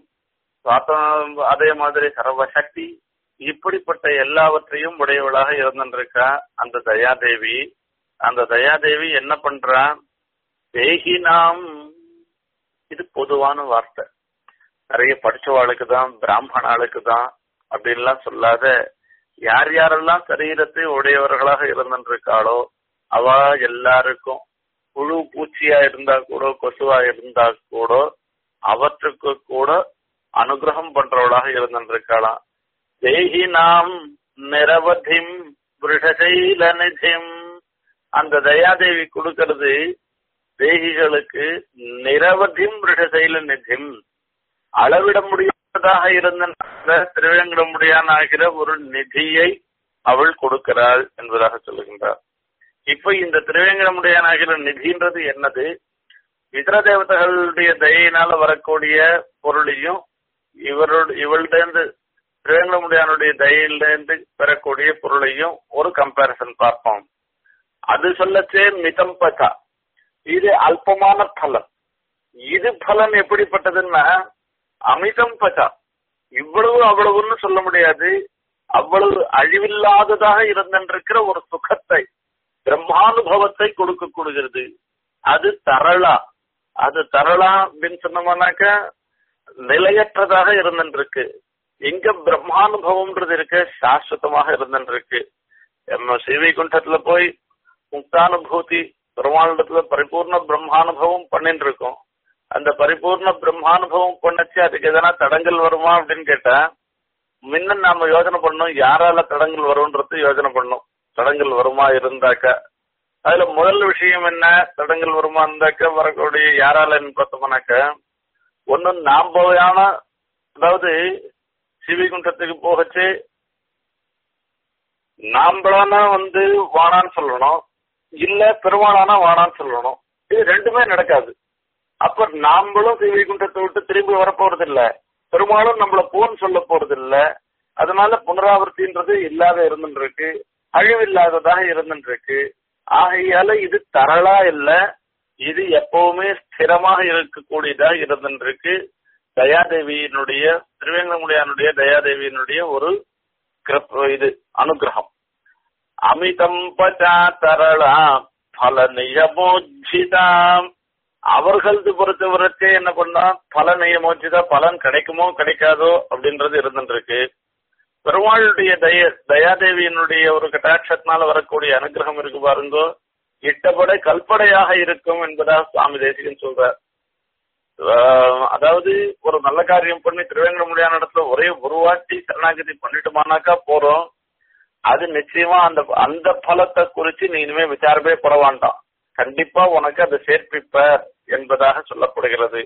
அதே மாதிரி சர்வசக்தி இப்படிப்பட்ட எல்லாவற்றையும் உடையவளாக இருந்திருக்கா அந்த தயாதேவி அந்த தயாதேவி என்ன பண்றா தேகி நாம் இது பொதுவான வார்த்தை நிறைய படிச்சவாளுக்கு தான் பிராமணாளுக்கு தான் அப்படின்லாம் சொல்லாத யார் யாரெல்லாம் சரீரத்தை உடையவர்களாக இருந்திருக்காளோ அவ எல்லாருக்கும் புழு பூச்சியா இருந்தா கூட கொசுவா இருந்தா கூட அவற்றுக்கு கூட அனுகிரகம் பண்றவளாக இருந்திருக்காளாம் தேகி நாம் நிரவதிம் விருஷசைல நிதிம் அந்த தயாதேவி கொடுக்கிறது தேகிகளுக்கு நிரவதிம் விருஷசைல நிதிம் அளவிட முடியாததாக இருந்த திருவேங்கட முடியான் ஆகிற ஒரு நிதியை அவள் கொடுக்கிறாள் என்பதாக சொல்லுகின்றார் இப்ப இந்த திருவேங்கடமுடையான் ஆகிற நிதின்றது என்னது இதர தேவதைகளுடைய தயையினால வரக்கூடிய பொருளையும் இவரோட இவள்டேந்து திருவேங்கடமுடையானுடைய தயிலிருந்து பெறக்கூடிய பொருளையும் ஒரு கம்பாரிசன் பார்ப்போம் அது சொல்லச்சே மிதம் பச்சா இது அல்பமான பலன் இது பலன் எப்படிப்பட்டதுன்னா அமிதம் பச்சா இவ்வளவு அவ்வளவுன்னு சொல்ல முடியாது அவ்வளவு அழிவில்லாததாக இருந்திருக்கிற ஒரு சுகத்தை பிரம்மானுபவத்தை கொடுக்க கொடுக்கிறது அது தரளா அது தரளா அப்படின்னு சொன்னோம்னாக்க நிலையற்றதாக இருந்திருக்கு எங்க பிரம்மானுபவம்ன்றது இருக்கு சாஸ்வதமாக இருந்திருக்கு நம்ம ஸ்ரீவைகுண்டத்துல போய் முக்தானுபூதி பெருமாளிடத்துல பரிபூர்ண பிரம்மானுபவம் பண்ணிட்டு இருக்கோம் அந்த பரிபூர்ண பிரம்மானுபவம் பண்ணச்சு அதுக்கு எதனா தடங்கள் வருமா அப்படின்னு கேட்டா முன்ன நாம யோசனை பண்ணோம் யாரால தடங்கள் வரும்ன்றது யோசனை பண்ணோம் தடங்கள் வருமா இருந்தாக்க அதுல முதல் விஷயம் என்ன தடங்கள் வருமா இருந்தாக்க வரக்கூடிய யாராலன்னு பார்த்தோம்னாக்க ஒன்னு நாம்போயான அதாவது சிவிகுண்டத்துக்கு போகச்சு நாம்பளானா வந்து வானான்னு சொல்லணும் இல்ல பெருமாளானா வானான்னு சொல்லணும் இது ரெண்டுமே நடக்காது அப்ப நாம்பளும் சிவிகுண்டத்தை விட்டு திரும்பி வரப்போறது இல்ல பெருமாளும் நம்மள போன்னு சொல்ல போறது இல்ல அதனால புனராவர்த்தின்றது இல்லாத இருந்துருக்கு அழிவில்லாததாக இருந்துருக்கு ஆகையால இது தரளா இல்ல இது எப்பவுமே ஸ்திரமாக இருக்கக்கூடியதா இருந்துருக்கு தயாதேவியினுடைய திருவேங்கடமுடியானுடைய தயாதேவியினுடைய ஒரு கிருப்ப- இது அனுகிரகம் அமிதம் பச்சா தரளா பல நியமோஜிதாம் அவர்களது பொறுத்தவரைக்கே என்ன பண்ணா பல நியமோஜிதா பலன் கிடைக்குமோ கிடைக்காதோ அப்படின்றது இருந்துருக்கு பெருமாளுடைய தய தயாதேவியினுடைய ஒரு கட்டாட்சத்தினால வரக்கூடிய அனுகிரகம் இருக்கு பாருங்கோ இட்டபடை கல்படையாக இருக்கும் என்பதாக சுவாமி தேசிகன் சொல்றார் ஆஹ் அதாவது ஒரு நல்ல காரியம் பண்ணி திருவேங்கடமுடியான இடத்துல ஒரே ஒரு வாட்டி சரணாகதி பண்ணிட்டுமானாக்கா போறோம் அது நிச்சயமா அந்த அந்த பலத்தை குறிச்சு நீ இனிமே விசாரமே பட வேண்டாம் கண்டிப்பா உனக்கு அதை சேர்ப்பிப்ப என்பதாக சொல்லப்படுகிறது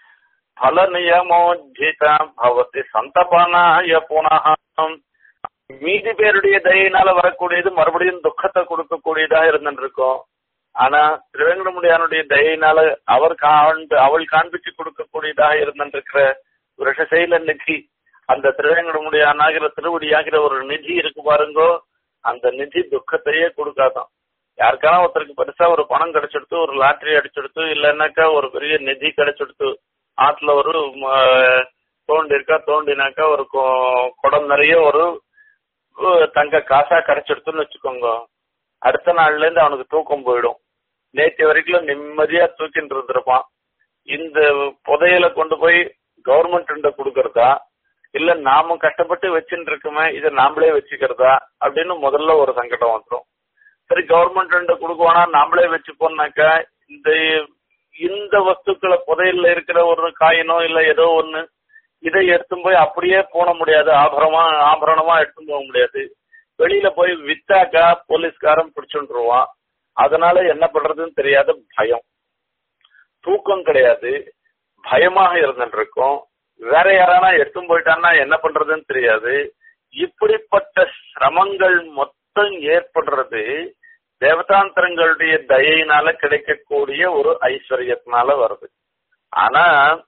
பல நியமோஜித பவதி சந்தபானாய புனகம் மீதி பேருடைய தயையினால வரக்கூடியது மறுபடியும் துக்கத்தை கொடுக்கக்கூடியதா இருந்துருக்கும் ஆனா திருவேங்கடமுடியானுடைய தயையினால அவர் காண்டு அவள் காண்பிச்சு கொடுக்கக்கூடியதாக இருந்திருக்கிற விஷசைல நிதி அந்த திருவேங்கடமுடியானாகிற திருவடியாகிற ஒரு நிதி இருக்கு பாருங்கோ அந்த நிதி துக்கத்தையே கொடுக்காதான் யாருக்கான ஒருத்தருக்கு பெருசா ஒரு பணம் கிடைச்செடுத்து ஒரு லாட்டரி அடிச்செடுத்து இல்லைன்னாக்கா ஒரு பெரிய நிதி கிடைச்செடுத்து ஆத்துல ஒரு ம, தோண்டி இருக்கா தோண்டினாக்கா ஒரு கொ- குடம் நிறைய ஒரு அஹ், தங்க காசா கிடைச்செடுத்துன்னு வச்சுக்கோங்க அடுத்த நாள்ல இருந்து அவனுக்கு தூக்கம் போயிடும் நேற்று வரைக்கும் நிம்மதியா தூக்கிட்டு இருந்திருப்பான் இந்த புதையலை கொண்டு போய் கவர்மெண்ட் கொடுக்கறதா இல்ல நாம கஷ்டப்பட்டு வச்சுட்டு இருக்குமே இதை நாமளே வச்சுக்கிறதா அப்படின்னு முதல்ல ஒரு சங்கடம் வந்துடும் சரி கவர்மெண்ட் கொடுக்குவானா நாமளே வச்சுப்போம்னாக்கா இந்த இந்த வஸ்துக்களை புதையல்ல இருக்கிற ஒரு காயினோ இல்ல ஏதோ ஒண்ணு இதை எடுத்துன்னு போய் அப்படியே போன முடியாது ஆபரணமா ஆபரணமா எடுத்துன்னு போக முடியாது வெளியில போய் வித்தாக்கா போலீஸ்காரன் பிடிச்சுருவான் அதனால என்ன பண்றதுன்னு தெரியாத பயம் தூக்கம் கிடையாது பயமாக இருந்துட்டு இருக்கும் வேற யாரானா எடுத்துன்னு போயிட்டான்னா என்ன பண்றதுன்னு தெரியாது இப்படிப்பட்ட சிரமங்கள் மொத்தம் ஏற்படுறது தேவதாந்திரங்களுடைய தயையினால கிடைக்கக்கூடிய ஒரு ஐஸ்வர்யத்தினால வருது ஆனா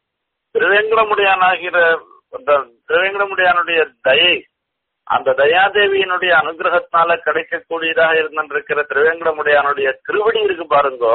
திருவேங்கடமுடியானாகிற அந்த திருவேங்கடமுடியானுடைய தயை அந்த தயாதேவியினுடைய அனுகிரகத்தினால கிடைக்கக்கூடியதாக இருந்திருக்கிற திருவேங்கடமுடியானுடைய திருவடி இருக்கு பாருங்கோ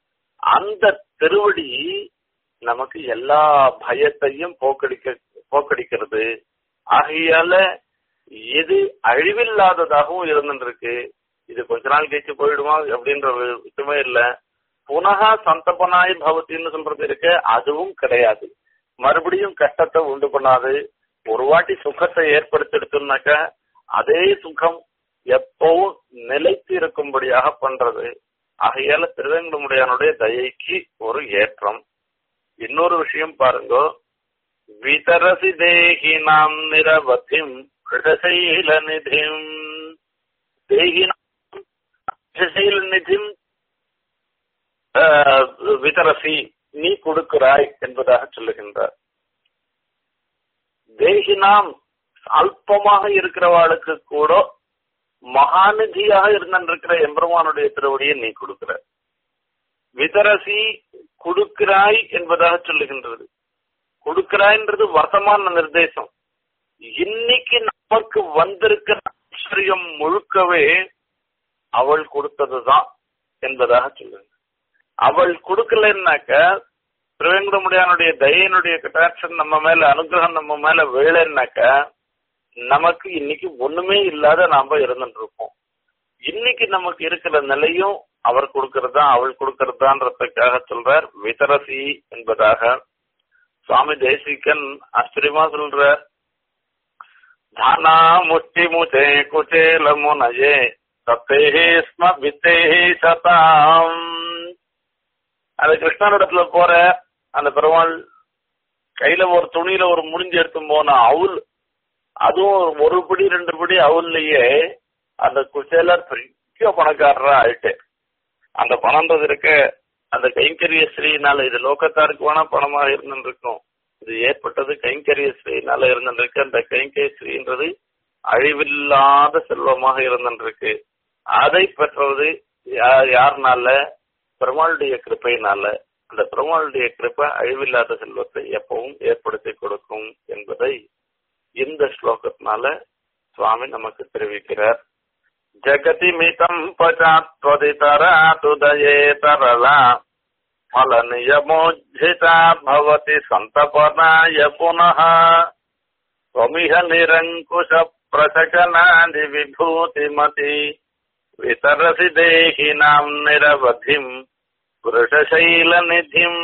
அந்த திருவடி நமக்கு எல்லா பயத்தையும் போக்கடிக்க போக்கடிக்கிறது ஆகையால இது அழிவில்லாததாகவும் இருந்துருக்கு இது கொஞ்ச நாள் கழிச்சு போயிடுமா அப்படின்ற வி- விஷயமே இல்ல புனகா சந்தபனாய் பவத்தின்னு சொல்றது இருக்கு அதுவும் கிடையாது மறுபடியும் கஷ்டத்தை உண்டு பண்ணாது ஒரு வாட்டி சுகத்தை ஏற்படுத்திடுச்சுனாக்க அதே சுகம் எப்பவும் நிலைத்து இருக்கும்படியாக பண்றது ஆகையால திருவேங்கடமுடையானுடைய தயைக்கு ஒரு ஏற்றம் இன்னொரு விஷயம் பாருங்க விதரசி தேகினாம் நிரவதிம் கிருடசைல நிதிம் தேகினாம் கிருடசைல நிதிம் ஆஹ், விதரசி நீ கொடுக்கிறாய் என்பதாக சொல்லுகின்றார் தேகினாம் அல்பமாக இருக்கிறவாளுக்கு கூட மகாநிதியாக இருந்திருக்கிற எம்பெருமானுடைய திருவடியை நீ கொடுக்கிற விதரசி கொடுக்கிறாய் என்பதாக சொல்லுகின்றது கொடுக்கிறாய்ன்றது வர்த்தமான நிர்தேசம் இன்னைக்கு நமக்கு வந்திருக்கிற ஐஸ்வர்யம் முழுக்கவே அவள் கொடுத்ததுதான் என்பதாக சொல்லுங்க அவள் கொடுக்கலன்னாக்க திருவேங்கடமுடியானுடைய தயனுடைய கட்டாட்சம் நம்ம மேல அனுகிரகம் நம்ம மேல வேலைன்னாக்க நமக்கு இன்னைக்கு ஒண்ணுமே இல்லாத நாம இருந்துட்டு இருப்போம் இன்னைக்கு நமக்கு இருக்கிற நிலையும் அவர் கொடுக்கறதா அவள் கொடுக்கறதான்றதுக்காக சொல்றார் விதரசி என்பதாக சுவாமி தேசிகன் ஆச்சரியமா சொல்றார் தானா முட்டி முச்சே குச்சேல முனையே சத்தேஹே ஸ்ம வித்தேஹே சதாம் அது கிருஷ்ணனிடத்துல போற அந்த பெருமாள் கையில ஒரு துணியில ஒரு முடிஞ்சு எடுத்து போன அவுல் அதுவும் ஒரு படி ரெண்டு படி அவன்லயே அந்த குசேலர் பெரிய பணக்காரரா ஆயிட்டு அந்த பணம்ன்றது இருக்க அந்த கைங்கரிய ஸ்ரீனால இது லோகத்தாருக்கு வேணா பணமா இருந்துருக்கும் இது ஏற்பட்டது கைங்கரிய ஸ்ரீனால இருந்துருக்கு அந்த கைங்கரிய ஸ்ரீன்றது அழிவில்லாத செல்வமாக இருந்துருக்கு அதை பெற்றது யார் யாருனால பெருமாளுடைய கிருப்பையினால அந்த பெருமாளுடைய கிருப்பை அழிவில்லாத செல்வத்தை எப்பவும் ஏற்படுத்தி கொடுக்கும் என்பதை இந்த ஸ்லோகத்தினால சுவாமி நமக்கு தெரிவிக்கிறார் ஜகதி மிதம் பச்சாத்வதிதராதுதயே தரலா फल नियमोज्झिता भवति सन्तपनाय पुनः त्वमिह निरङ्कुश प्रचकनादि विभूतिमति वितरसि देहिनाम् निरवधिम् वृषशैलनिधिम्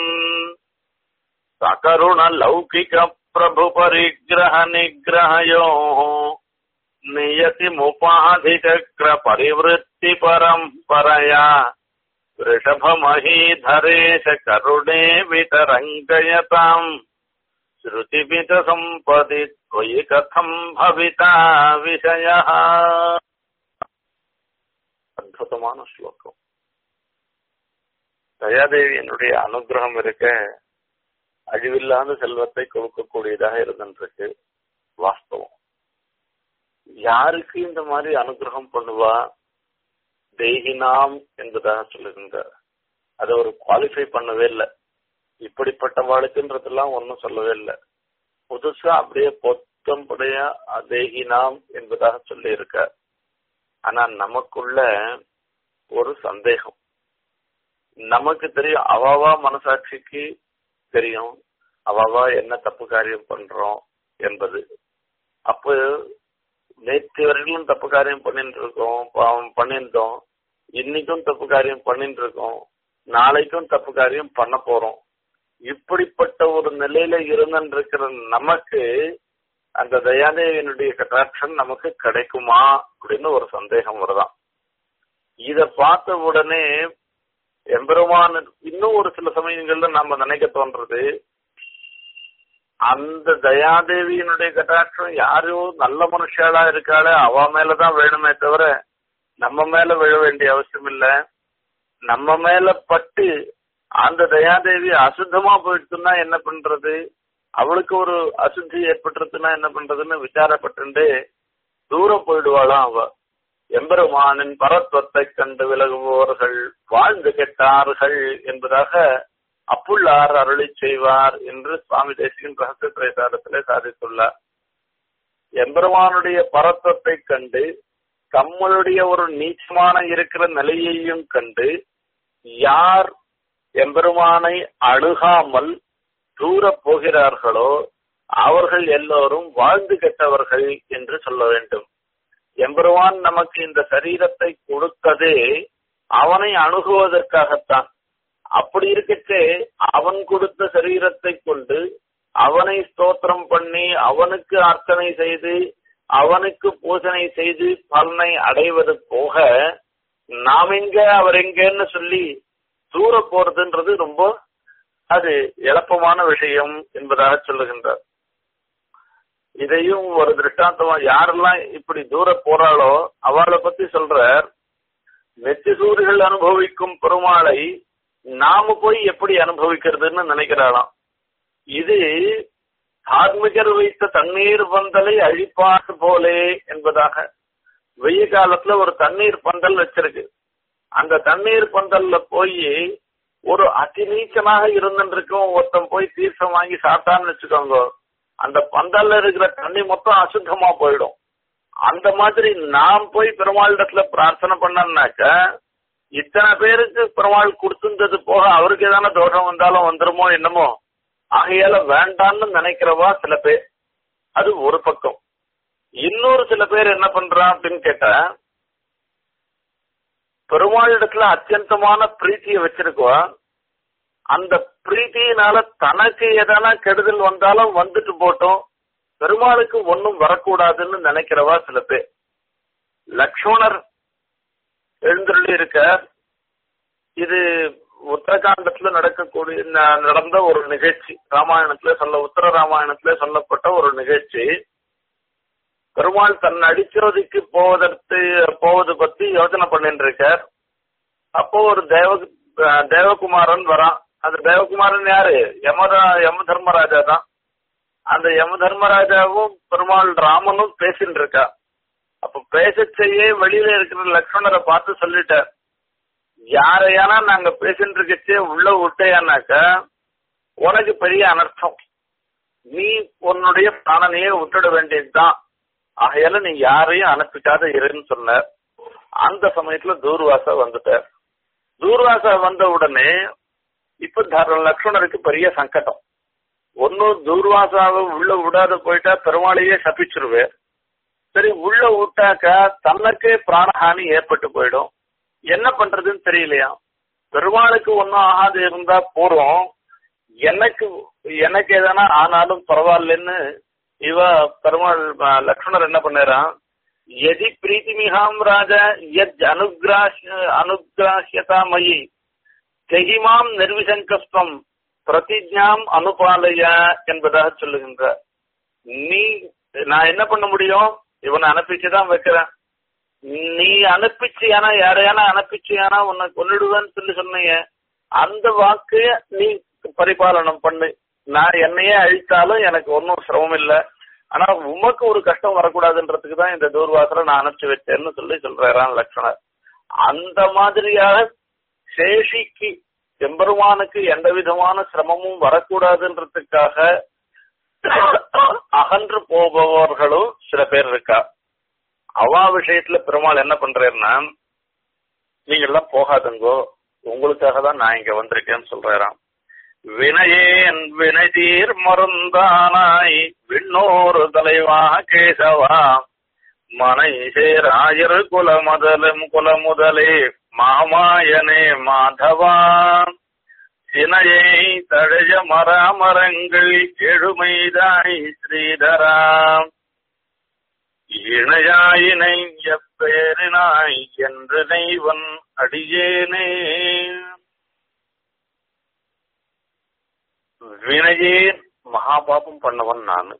सकरुणलौकिक प्रभुपरिग्रह निग्रहयोः नियतिमुपाधिचक्र परिवृत्ति परम्परया वृषभमहीधरेश करुणे वितरङ्गयताम् श्रुतिविद सम्पदि त्वयि कथम् भविता விஷயः அற்புதமான ஸ்லோகம் தயாதேவியனுடைய அனுகிரகம் இருக்க அழிவில்லாத செல்வத்தை கொடுக்கக்கூடியதாக இருந்துருக்கு வாஸ்தவம் யாருக்கு இந்த மாதிரி அனுகிரகம் பண்ணுவா தேகினாம் என்பதாக சொல்லுகின்றார் அதை ஒரு குவாலிஃபை பண்ணவே இல்லை இப்படிப்பட்ட வாழ்க்கைன்றதெல்லாம் ஒன்றும் சொல்லவே இல்லை புதுசா அப்படியே பொத்தம்படைய தேகினாம் என்பதாக சொல்லி இருக்கார் ஆனா நமக்குள்ள ஒரு சந்தேகம் நமக்கு தெரியும் அவாவா மனசாட்சிக்கு தெரியும் அவாவா என்ன தப்பு காரியம் பண்றோம் என்பது அப்போ நேற்று வரைக்கும் தப்பு காரியம் பண்ணிட்டு இருக்கோம் பாவம் பண்ணிருந்தோம் இன்னைக்கும் தப்பு காரியம் பண்ணிட்டு இருக்கோம் நாளைக்கும் தப்பு காரியம் பண்ண போறோம் இப்படிப்பட்ட ஒரு நிலையில இருந்திருக்கிற நமக்கு அந்த தயாதேவியனுடைய கட்டாட்சம் நமக்கு கிடைக்குமா அப்படின்னு ஒரு சந்தேகம் வருதான் இத பார்த்த உடனே எம்பெருமான இன்னும் ஒரு சில சமயங்கள்ல நம்ம நினைக்க தோன்றது அந்த தயாதேவியினுடைய கட்டாட்சம் யாரும் நல்ல மனுஷாலா இருக்காளே அவ மேலதான் வேணுமே தவிர நம்ம மேல விழ வேண்டிய அவசியம் இல்ல நம்ம மேல பட்டு அந்த தயாதேவி அசுத்தமா போயிடுச்சுன்னா என்ன பண்றது அவளுக்கு ஒரு அசுத்தி ஏற்பட்டுருச்சுன்னா என்ன பண்றதுன்னு விசாரப்பட்டு தூரம் போயிடுவாளாம் அவ எம்பெருமானின் பரத்வத்தை கண்டு விலகுபவர்கள் வாழ்ந்து கெட்டார்கள் என்பதாக அப்புள்ளார் அருளி செய்வார் என்று சுவாமி தேசிகன் ரகசிய பிரசாரத்திலே சாதித்துள்ளார் எம்பெருமானுடைய பரத்வத்தை கண்டு தம்முடைய ஒரு நீச்சமான இருக்கிற நிலையையும் கண்டு யார் எம்பெருமானை அணுகாமல் தூர போகிறார்களோ அவர்கள் எல்லோரும் வாழ்ந்து கெட்டவர்கள் என்று சொல்ல வேண்டும் எம்பெருமான் நமக்கு இந்த சரீரத்தை கொடுத்ததே அவனை அணுகுவதற்காகத்தான் அப்படி இருக்கச்சே அவன் கொடுத்த சரீரத்தை கொண்டு அவனை ஸ்தோத்திரம் பண்ணி அவனுக்கு அர்ச்சனை செய்து அவனுக்கு பூஜனை செய்து பலனை அடைவது போக நாம் எங்க அவர் எங்கன்னு சொல்லி தூர போறதுன்றது ரொம்ப அது எளப்பமான விஷயம் என்பதாக சொல்லுகின்றார் இதையும் ஒரு திருஷ்டாந்தமா யாரெல்லாம் இப்படி தூர போறாளோ அவளை பத்தி சொல்றார் நெத்திசூரிகள் அனுபவிக்கும் பெருமாளை நாம போய் எப்படி அனுபவிக்கிறதுன்னு நினைக்கிறாளாம் இது தார்மிகர் வைத்த தண்ணீர் பந்தலை அழிப்பாடு போலே என்பதாக வெய்ய காலத்துல ஒரு தண்ணீர் பந்தல் வச்சிருக்கு அந்த தண்ணீர் பந்தல்ல போய் ஒரு அதிநீச்சனாக இருந்துருக்கும் ஒருத்தன் போய் தீர்த்தம் வாங்கி சாப்பிட்டான்னு வச்சுக்கோங்க அந்த பந்தல்ல இருக்கிற தண்ணி மொத்தம் அசுத்தமா போயிடும் அந்த மாதிரி நாம் போய் பெருமாளிடத்துல பிரார்த்தனை பண்ணோம்னாக்க இத்தனை பேருக்கு பெருமாள் கொடுத்துருந்தது போக அவருக்கு ஏதான தோஷம் வந்தாலும் வந்துருமோ என்னமோ ஆகையால வேண்டான்னு நினைக்கிறவா சில பேர் அது ஒரு பக்கம் இன்னொரு சில பேர் என்ன பண்றான் அப்படின்னு கேட்டா பெருமாள் இடத்துல அத்தியந்தமான பிரீத்தியை வச்சிருக்குவா அந்த பிரீத்தியினால தனக்கு எதனா கெடுதல் வந்தாலும் வந்துட்டு போட்டோம் பெருமாளுக்கு ஒன்னும் வரக்கூடாதுன்னு நினைக்கிறவா சில பேர் லக்ஷ்மணர் எழுந்தருளி இருக்க இது உத்தரகாண்டத்துல நடக்கக்கூடிய நடந்த ஒரு நிகழ்ச்சி ராமாயணத்துல சொல்ல உத்தர ராமாயணத்துல சொல்லப்பட்ட ஒரு நிகழ்ச்சி பெருமாள் தன் அடிச்சோதிக்கு போவதற்கு போவது பத்தி யோசனை பண்ணிட்டு இருக்கார் அப்போ ஒரு தேவ தேவகுமாரன் வரான் அந்த தேவகுமாரன் யாரு யமதா யம தர்மராஜா தான் அந்த யம தர்மராஜாவும் பெருமாள் ராமனும் பேசிட்டு இருக்கா அப்ப பேசச்சேயே வெளியில இருக்கிற லக்ஷ்மணரை பார்த்து சொல்லிட்டார் யாரையானா நாங்க பேசிட்டு இருக்கச்சே உள்ள விட்டையானாக்கா உனக்கு பெரிய அனர்த்தம் நீ உன்னுடைய பிராணனையே விட்டுட வேண்டியதுதான் ஆகையால நீ யாரையும் அனுப்பிக்காத இருன்னு சொன்னார் அந்த சமயத்துல தூர்வாசா வந்துட்டார் தூர்வாசா வந்த உடனே இப்ப தர- லக்ஷ்மணருக்கு பெரிய சங்கடம் ஒன்னும் தூர்வாசாவை உள்ள விடாத போயிட்டா பெருமாளையே சபிச்சிருவேன் சரி உள்ள விட்டாக்கா தனக்கே பிராணஹானி ஏற்பட்டு போயிடும் என்ன பண்றதுன்னு தெரியலையா பெருமாளுக்கு ஒன்னும் ஆகாது இருந்தா போறோம் எனக்கு எனக்கு எதனா ஆனாலும் பரவாயில்லன்னு இவ பெருமாள் அஹ், லக்ஷ்மணர் என்ன பண்ணாராம் எதி பிரீத்திமிகாம் ராஜா எத் அனுகிராஹ்ய அனுகிராஹ்யதா மயி தெகிமாம் நிர்விசங்கஸ்தம் பிரதிஜாம் அனுபாலய என்பதாக சொல்லுகின்றார் நீ நான் என்ன பண்ண முடியும் இவனை அனுப்பிச்சுதான் வைக்கிறேன் நீ அனுப்பிச்சியானா யாரையானா அனுப்பிச்சியானா உன்னை கொன்னிடுவேன்னு சொல்லி சொன்னீங்க அந்த வாக்கு நீ பரிபாலனம் பண்ணு நான் என்னையே அழித்தாலும் எனக்கு ஒன்றும் சிரமம் இல்லை ஆனா உமக்கு ஒரு கஷ்டம் வரக்கூடாதுன்றதுக்கு தான் இந்த தூர்வாசலை நான் அனுப்பிச்சு வச்சேன்னு சொல்லி சொல்றாராம் லக்ஷ்மணர் அந்த மாதிரியாக சேஷிக்கு எம்பெருமானுக்கு எந்த விதமான சிரமமும் வரக்கூடாதுன்றதுக்காக அகன்று போபவர்களும் சில பேர் இருக்கா அவா விஷயத்துல பெருமாள் என்ன பண்றாருன்னா நீங்க எல்லாம் போகாதுங்கோ உங்களுக்காக தான் நான் இங்க வந்திருக்கேன்னு சொல்றாராம் வினையேன் வினைதீர் மருந்தானாய் விண்ணோரு தலைவா கேசவா மனை சேராயர் குலமதலும் குலமுதலே மாமாயனே மாதவா சினையை தழைய மராமரங்கள் எழுமைதாய் ஸ்ரீதரா இணையாயினை எப்பேரினாய் என்று நெய்வன் அடியேனே வினையே மகா பாபம் பண்ணவன் நானு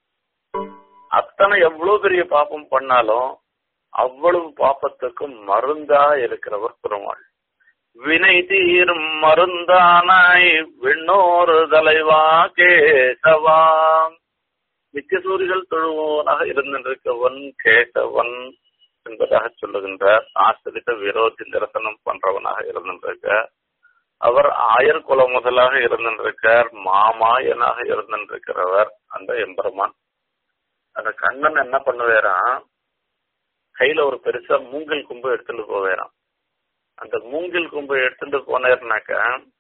அத்தனை எவ்வளவு பெரிய பாபம் பண்ணாலும் அவ்வளவு பாப்பத்துக்கும் மருந்தா இருக்கிறவர் பெருமாள் வினை தீரும் மருந்தானாய் விண்ணோரு தலைவா கேசவா நித்தியசூரிகள் தொழுவோனாக இருந்திருக்கவன் கேசவன் என்பதாக சொல்லுகின்றார் ஆசிரித்த விரோதி நிரசனம் பண்றவனாக இருந்திருக்க அவர் ஆயர் குல முதலாக இருந்திருக்கார் மாமாயனாக இருந்திருக்கிறவர் அந்த எம்பெருமான் அந்த கண்ணன் என்ன பண்ணுவாராம் கையில ஒரு பெருசா மூங்கில் கும்பு எடுத்துட்டு போவேராம் அந்த மூங்கில் கும்பு எடுத்துட்டு போனேர்னாக்க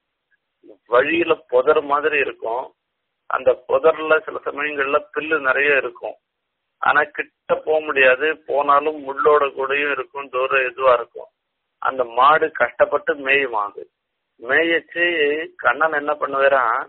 வழியில புதர் மாதிரி இருக்கும் அந்த புதர்ல சில சமயங்கள்ல பில்லு நிறைய இருக்கும் ஆனா கிட்ட போக முடியாது போனாலும் முள்ளோட கூடயும் இருக்கும் தூரம் இதுவா இருக்கும் அந்த மாடு கஷ்டப்பட்டு மேயுமா அது மேயச்சு கண்ணன் என்ன பண்ணுவாராம்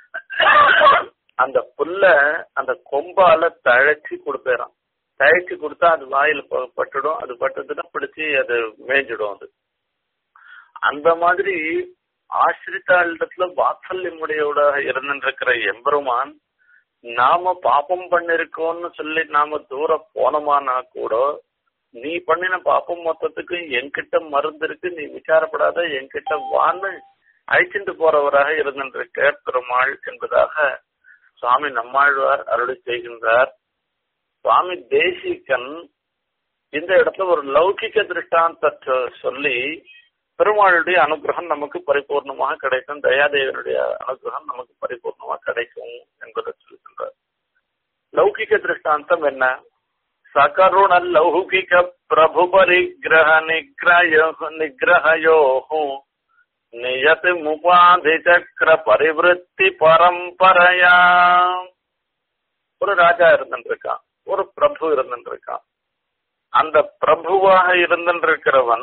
அந்த புல்ல அந்த கொம்பால தழைச்சி கொடுப்பேறான் தழைச்சி கொடுத்தா அது வாயில ப- பட்டுடும் அது பட்டதுன்னா பிடிச்சி அது மேய்ஞ்சிடும் அது அந்த மாதிரி ஆசிரித்தாளிடத்துல வாத்சல்யமுடையவடாக இருந்திருக்கிற எம்பெருமான் நாம பாப்பம் பண்ணிருக்கோம்னு சொல்லி நாம தூரம் போனோமானா கூட நீ பண்ணின பாப்பம் மொத்தத்துக்கு என்கிட்ட மருந்து இருக்கு நீ விசாரப்படாத என்கிட்ட வான்னு அழைச்சிட்டு போறவராக இருந்திருக்க பெருமாள் என்பதாக சுவாமி நம்மாழ்வார் அருளி செய்கின்றார் சுவாமி தேசிகன் இந்த இடத்துல ஒரு லௌகிக திருஷ்டாந்தத்தை சொல்லி பெருமாளுடைய அனுகிரகம் நமக்கு பரிபூர்ணமாக கிடைக்கும் தயாதேவனுடைய அனுகிரகம் நமக்கு பரிபூர்ணமாக கிடைக்கும் என்பதை சொல்கின்றார் லௌகிக திருஷ்டாந்தம் என்ன சகருண லௌகிக பிரபு பரிகிரக நிகிரய நிகிரகயோ நியதி முபாதி சக்கர பரிவிருத்தி பரம்பரையா ஒரு ராஜா இருந்துருக்கான் ஒரு பிரபு இருந்துருக்கான் அந்த பிரபுவாக இருந்திருக்கிறவன்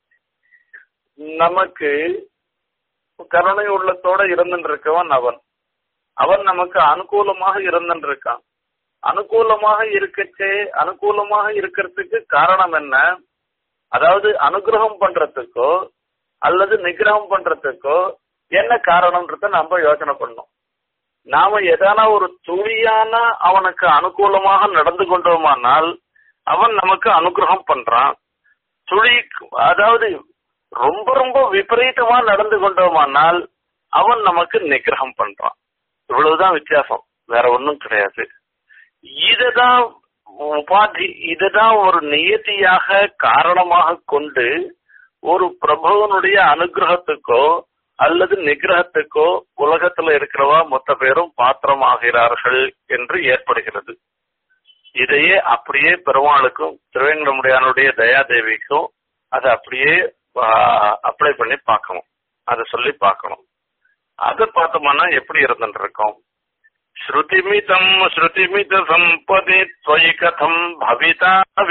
நமக்கு கருணை உள்ளத்தோட இருந்திருக்கவன் அவன் அவன் நமக்கு அனுகூலமாக இருந்திருக்கான் அனுகூலமாக இருக்கச்சே அனுகூலமாக இருக்கிறதுக்கு காரணம் என்ன அதாவது அனுகிரகம் பண்றதுக்கோ அல்லது நிகிரகம் பண்றதுக்கோ என்ன காரணம்ன்றத நம்ம யோசனை பண்ணோம் நாம எதானா ஒரு துளியான அவனுக்கு அனுகூலமாக நடந்து கொண்டோமானால் அவன் நமக்கு அனுகிரகம் பண்றான் துளி அதாவது ரொம்ப ரொம்ப விபரீதமா நடந்து கொண்டோமானால் அவன் நமக்கு நிகிரகம் பண்றான் இவ்வளவுதான் வித்தியாசம் வேற ஒன்றும் கிடையாது இததான் உபாதி இததான் ஒரு நியதியாக காரணமாக கொண்டு ஒரு பிரபுவனுடைய அனுகிரகத்துக்கோ அல்லது நிகிரகத்துக்கோ உலகத்துல இருக்கிறவா மொத்த பேரும் பாத்திரமாகிறார்கள் என்று ஏற்படுகிறது இதையே அப்படியே பெருமாளுக்கும் திருவேங்கடமுடியானுடைய தயாதேவிக்கும் அதை அப்படியே அப்ளை பண்ணி பார்க்கணும் அதை சொல்லி பார்க்கணும் அதை பார்த்தோம்னா எப்படி இருந்துட்டு இருக்கோம் ஸ்ருதிமிதம் ஸ்ருதிமித சம்பதி துவயி கதம் பவிதா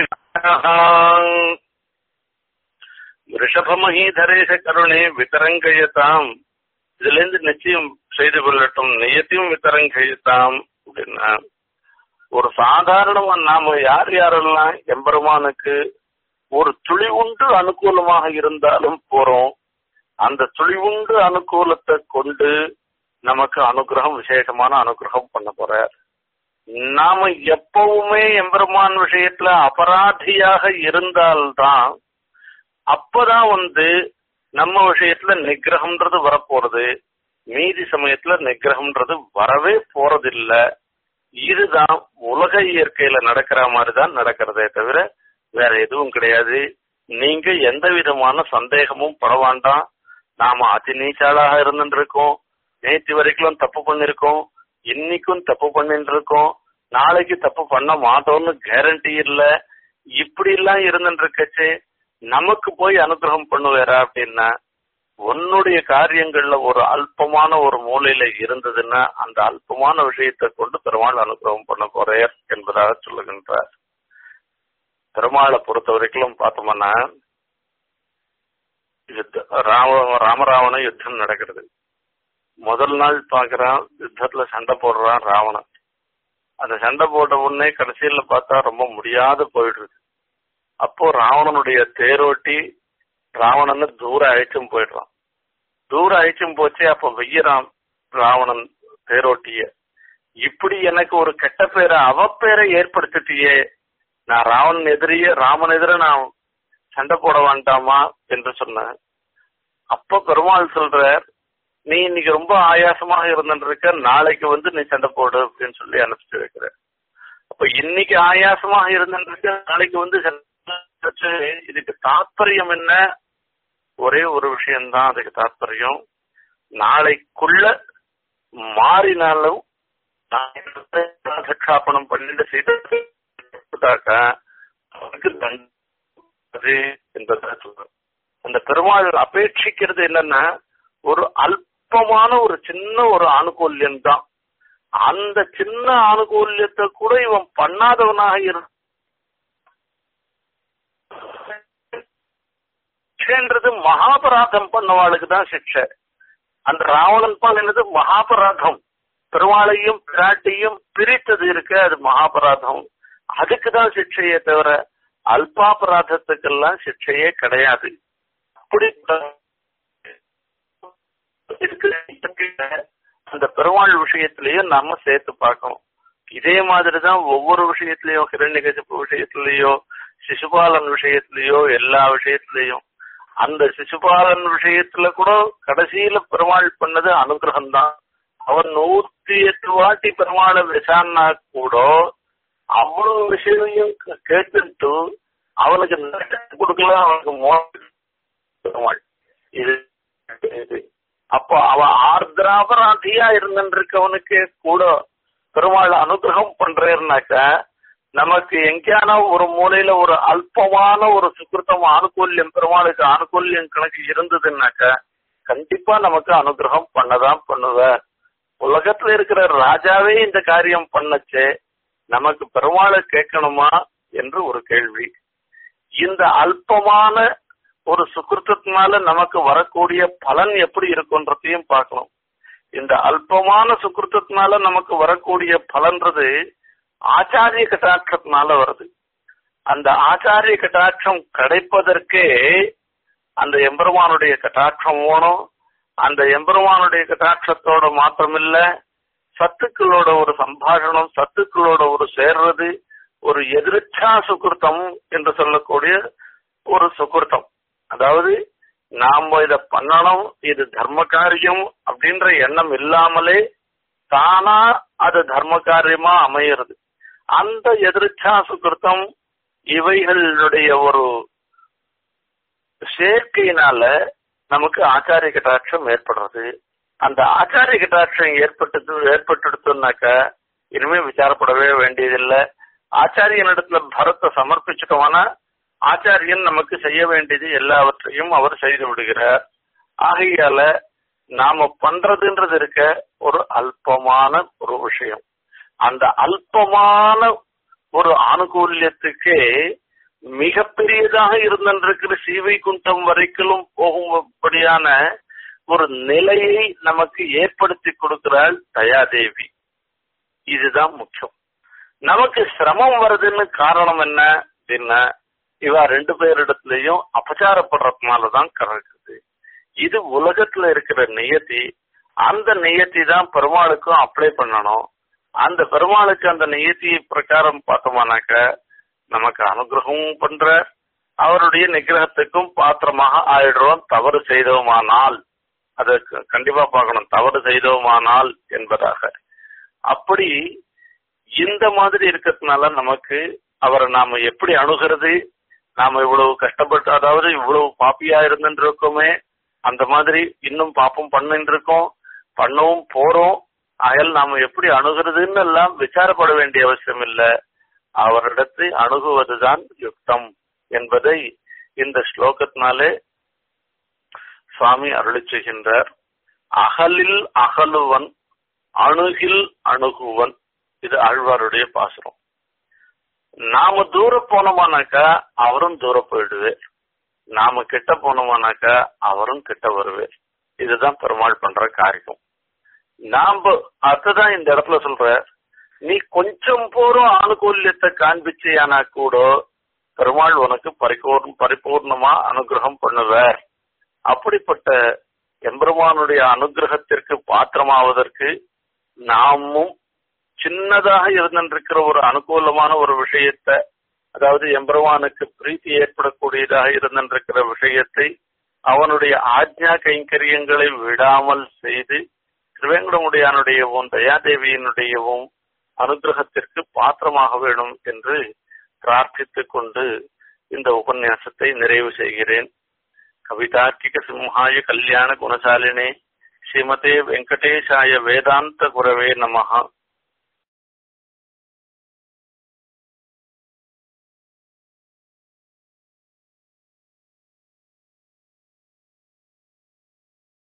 ரிஷபமஹீதரேஷ கருணே வித்தரங்கயதாம் இதுல இருந்து நிச்சயம் செய்து கொள்ளட்டும் நியத்தையும் வித்தரங்கயதாம் அப்படின்னா ஒரு சாதாரணமா நாம யார் யாரெல்லாம் எம்பெருமானுக்கு ஒரு துளி உண்டு அனுகூலமாக இருந்தாலும் போறோம் அந்த துளி உண்டு அனுகூலத்தை கொண்டு நமக்கு அனுகிரகம் விசேஷமான அனுகிரகம் பண்ண போறார் நாம எப்பவுமே எம்பெருமான் விஷயத்துல அபராதியாக இருந்தால்தான் அப்பதான் வந்து நம்ம விஷயத்துல நிகிரகம்ன்றது வரப்போறது மீதி சமயத்துல நிகிரகம்ன்றது வரவே போறதில்ல இதுதான் உலக இயற்கையில நடக்கிற மாதிரிதான் நடக்கிறதே தவிர வேற எதுவும் கிடையாது நீங்க எந்த விதமான சந்தேகமும் பட வேண்டாம் நாம அதி நீச்சாளாக இருந்துட்டு இருக்கோம் நேற்று வரைக்கும் தப்பு பண்ணிருக்கோம் இன்னைக்கும் தப்பு பண்ணிட்டு இருக்கோம் நாளைக்கு தப்பு பண்ண மாட்டோம்னு கேரண்டி இல்ல இப்படி எல்லாம் இருந்துட்டு இருக்கச்சு நமக்கு போய் அனுகிரகம் பண்ணுவேரா அப்படின்னா உன்னுடைய காரியங்கள்ல ஒரு அல்பமான ஒரு மூலையில இருந்ததுன்னா அந்த அல்பமான விஷயத்தை கொண்டு பெருமாள் அனுகிரகம் பண்ண போறேர் என்பதாக சொல்லுகின்றார் பெருமாளை பொறுத்த வரைக்கும் பார்த்தோம்னா ராம ராமராவண யுத்தம் நடக்கிறது முதல் நாள் பாக்குறான் யுத்தத்துல சண்டை போடுறான் ராவணன் அந்த சண்டை போட்ட உடனே கடைசியில பார்த்தா ரொம்ப முடியாத போயிடுறது அப்போ ராவணனுடைய தேரோட்டி ராவணன்னு தூரம் அழிச்சும் போயிடுறான் தூரம் அழிச்சும் போச்சே அப்ப வெய்யறான் ராவணன் தேரோட்டிய இப்படி எனக்கு ஒரு கெட்ட பேரை அவ பேரை ஏற்படுத்திட்டியே நான் ராவணன் எதிரியே ராமன் எதிர நான் சண்டை போட வேண்டாமா என்று சொன்னேன் அப்ப பெருமாள் சொல்றார் நீ இன்னைக்கு ரொம்ப ஆயாசமாக இருந்துட்டு இருக்க நாளைக்கு வந்து நீ சண்டை போடு அப்படின்னு சொல்லி அனுப்பிச்சு வைக்கிற அப்ப இன்னைக்கு ஆயாசமாக இருந்துட்டு இருக்க நாளைக்கு வந்து இதுக்கு தாற்பயம் என்ன ஒரே ஒரு விஷயம்தான் அதுக்கு தாற்பயம் நாளைக்குள்ள மாறினாலும் சட்சாப்பனம் பண்ணிட்டு செய்தாக்க அவனுக்கு தண்டது என்பதா சொல்றேன் அந்த பெருமாள் அபேட்சிக்கிறது என்னன்னா ஒரு அல்பமான ஒரு சின்ன ஒரு ஆணுகூல்யம் தான் அந்த சின்ன ஆணுகூல்யத்தை கூட இவன் பண்ணாதவனாக இரு சிக்ஷைன்றது மகாபராதம் பண்ணவாளுக்கு தான் சிக்ஷை அந்த ராவணன் பால் என்னது மகாபராதம் பெருமாளையும் பிராட்டியும் பிரித்தது இருக்கு அது மகாபராதம் அதுக்கு தான் சிக்ஷையே தவிர அல்பாபராதத்துக்கெல்லாம் சிக்ஷையே கிடையாது அப்படி அந்த பெருமாள் விஷயத்திலயும் நம்ம சேர்த்து பார்க்கணும் இதே மாதிரிதான் ஒவ்வொரு விஷயத்திலயோ ஹிரண்யகசிப்பு விஷயத்திலயோ சிசுபாலன் விஷயத்திலயோ எல்லா விஷயத்திலயும் அந்த சிசுபாலன் விஷயத்துல கூட கடைசியில பெருமாள் பண்ணது அனுகிரகம் தான் அவன் நூத்தி எட்டு வாட்டி பெருமாளை விசாரணா கூட அவ்வளவு விஷயத்தையும் கேட்டுட்டு அவனுக்கு கொடுக்கலாம் அவனுக்கு பெருமாள் இது அப்போ அவன் ஆர்திராபராதியா இருந்திருக்கவனுக்கு கூட பெருமாள் அனுகிரகம் பண்றேன்னாக்க நமக்கு எங்கேயான ஒரு மூலையில ஒரு அல்பமான ஒரு சுக்கிருத்தம் ஆணுகூல்யம் பெருமாளுக்கு ஆணுகூல்யம் கணக்கு இருந்ததுன்னாக்க கண்டிப்பா நமக்கு அனுகிரகம் பண்ணதான் பண்ணுவ உலகத்துல இருக்கிற ராஜாவே இந்த காரியம் பண்ணச்சே நமக்கு பெருமாளை கேட்கணுமா என்று ஒரு கேள்வி இந்த அல்பமான ஒரு சுக்கிருத்தத்தினால நமக்கு வரக்கூடிய பலன் எப்படி இருக்குன்றதையும் பார்க்கணும் இந்த அல்பமான சுக்கிருத்தத்தினால நமக்கு வரக்கூடிய பலன்றது ஆச்சாரிய கட்டாட்சத்தினால வருது அந்த ஆச்சாரிய கட்டாட்சம் கிடைப்பதற்கே அந்த எம்பெருமானுடைய கட்டாட்சம் வேணும் அந்த எம்பெருமானுடைய கட்டாட்சத்தோட மாத்திரமில்ல சத்துக்களோட ஒரு சம்பாஷணம் சத்துக்களோட ஒரு சேர்றது ஒரு எதிர்ச்சா சுகிருத்தம் என்று சொல்லக்கூடிய ஒரு சுகிருத்தம் அதாவது நாம இத பண்ணணும் இது தர்ம காரியம் அப்படின்ற எண்ணம் இல்லாமலே தானா அது தர்ம காரியமா அமையிறது அந்த எதிர்ச்சா சுகிருத்தம் இவைகளுடைய ஒரு சேர்க்கையினால நமக்கு ஆச்சாரிய கட்டாட்சம் ஏற்படுறது அந்த ஆச்சாரிய கட்டாட்சம் ஏற்பட்டு ஏற்பட்டுடுத்துனாக்க இனிமே விசாரப்படவே வேண்டியதில்லை ஆச்சாரியனிடத்துல பரத்தை சமர்ப்பிச்சிட்டோம்னா ஆச்சாரியன் நமக்கு செய்ய வேண்டியது எல்லாவற்றையும் அவர் செய்து விடுகிறார் ஆகையால நாம பண்றதுன்றது இருக்க ஒரு அல்பமான ஒரு விஷயம் அந்த அல்பமான ஒரு ஆணுகூல்யத்துக்கே மிகப்பெரியதாக இருந்திருக்கிற சீவை குண்டம் வரைக்கும் போகும்படியான ஒரு நிலையை நமக்கு ஏற்படுத்தி கொடுக்கிறாள் தயாதேவி இதுதான் முக்கியம் நமக்கு சிரமம் வருதுன்னு காரணம் என்ன அப்படின்னா இவ ரெண்டு பேரிடத்துலயும் அபச்சாரப்படுறதுனாலதான் கறக்குது இது உலகத்துல இருக்கிற நியத்தி அந்த நியத்தி தான் பெருமாளுக்கும் அப்ளை பண்ணணும் அந்த பெருமாளுக்கு அந்த நியத்தி பிரகாரம் பார்த்தோமானாக்க நமக்கு அனுகிரகமும் பண்ற அவருடைய நிகிரகத்துக்கும் பாத்திரமாக ஆயிடுறோம் தவறு செய்தோமானால் அதை கண்டிப்பா பார்க்கணும் தவறு செய்தோமானால் என்பதாக அப்படி இந்த மாதிரி இருக்கிறதுனால நமக்கு அவரை நாம எப்படி அணுகிறது நாம இவ்வளவு கஷ்டப்பட்டு அதாவது இவ்வளவு பாப்பியா இருந்துட்டு இருக்கோமே அந்த மாதிரி இன்னும் பாப்பம் பண்ணிட்டு இருக்கோம் பண்ணவும் போறோம் அயல் நாம எப்படி அணுகிறதுன்னு எல்லாம் விசாரப்பட வேண்டிய அவசியம் இல்லை அவரிடத்தை அணுகுவதுதான் யுக்தம் என்பதை இந்த ஸ்லோகத்தினாலே சுவாமி அருளி செய்கின்றார் அகலில் அகலுவன் அணுகில் அணுகுவன் இது ஆழ்வாருடைய பாசுரம் நாம தூரம் போனோமானாக்கா அவரும் தூரம் போயிடுவார் நாம கிட்ட போனோமானாக்கா அவரும் கிட்ட வருவார் இதுதான் பெருமாள் பண்ற காரியம் நாம அதுதான் இந்த இடத்துல சொல்ற நீ கொஞ்சம் போறோம் ஆணுகூல்யத்தை காண்பிச்சியானா கூட பெருமாள் உனக்கு பரிபூர்ண பரிபூர்ணமா அனுகிரகம் பண்ணுவார் அப்படிப்பட்ட எம்பெருமானுடைய அனுகிரகத்திற்கு பாத்திரமாவதற்கு நாமும் சின்னதாக இருந்திருக்கிற ஒரு அனுகூலமான ஒரு விஷயத்தை அதாவது எம்பெருமானுக்கு பிரீத்தி ஏற்படக்கூடியதாக இருந்திருக்கிற விஷயத்தை அவனுடைய ஆஜ்ஞா கைங்கரியங்களை விடாமல் செய்து திருவேங்கடமுடியானுடையவும் தயாதேவியினுடையவும் அனுகிரகத்திற்கு பாத்திரமாக வேணும் என்று பிரார்த்தித்துக் கொண்டு இந்த உபன்யாசத்தை நிறைவு செய்கிறேன் கவிதார்க்கிக சிம்ஹாய கல்யாண குணசாலினே ஸ்ரீமதே வெங்கடேஷாய வேதாந்த குரவே நமஹா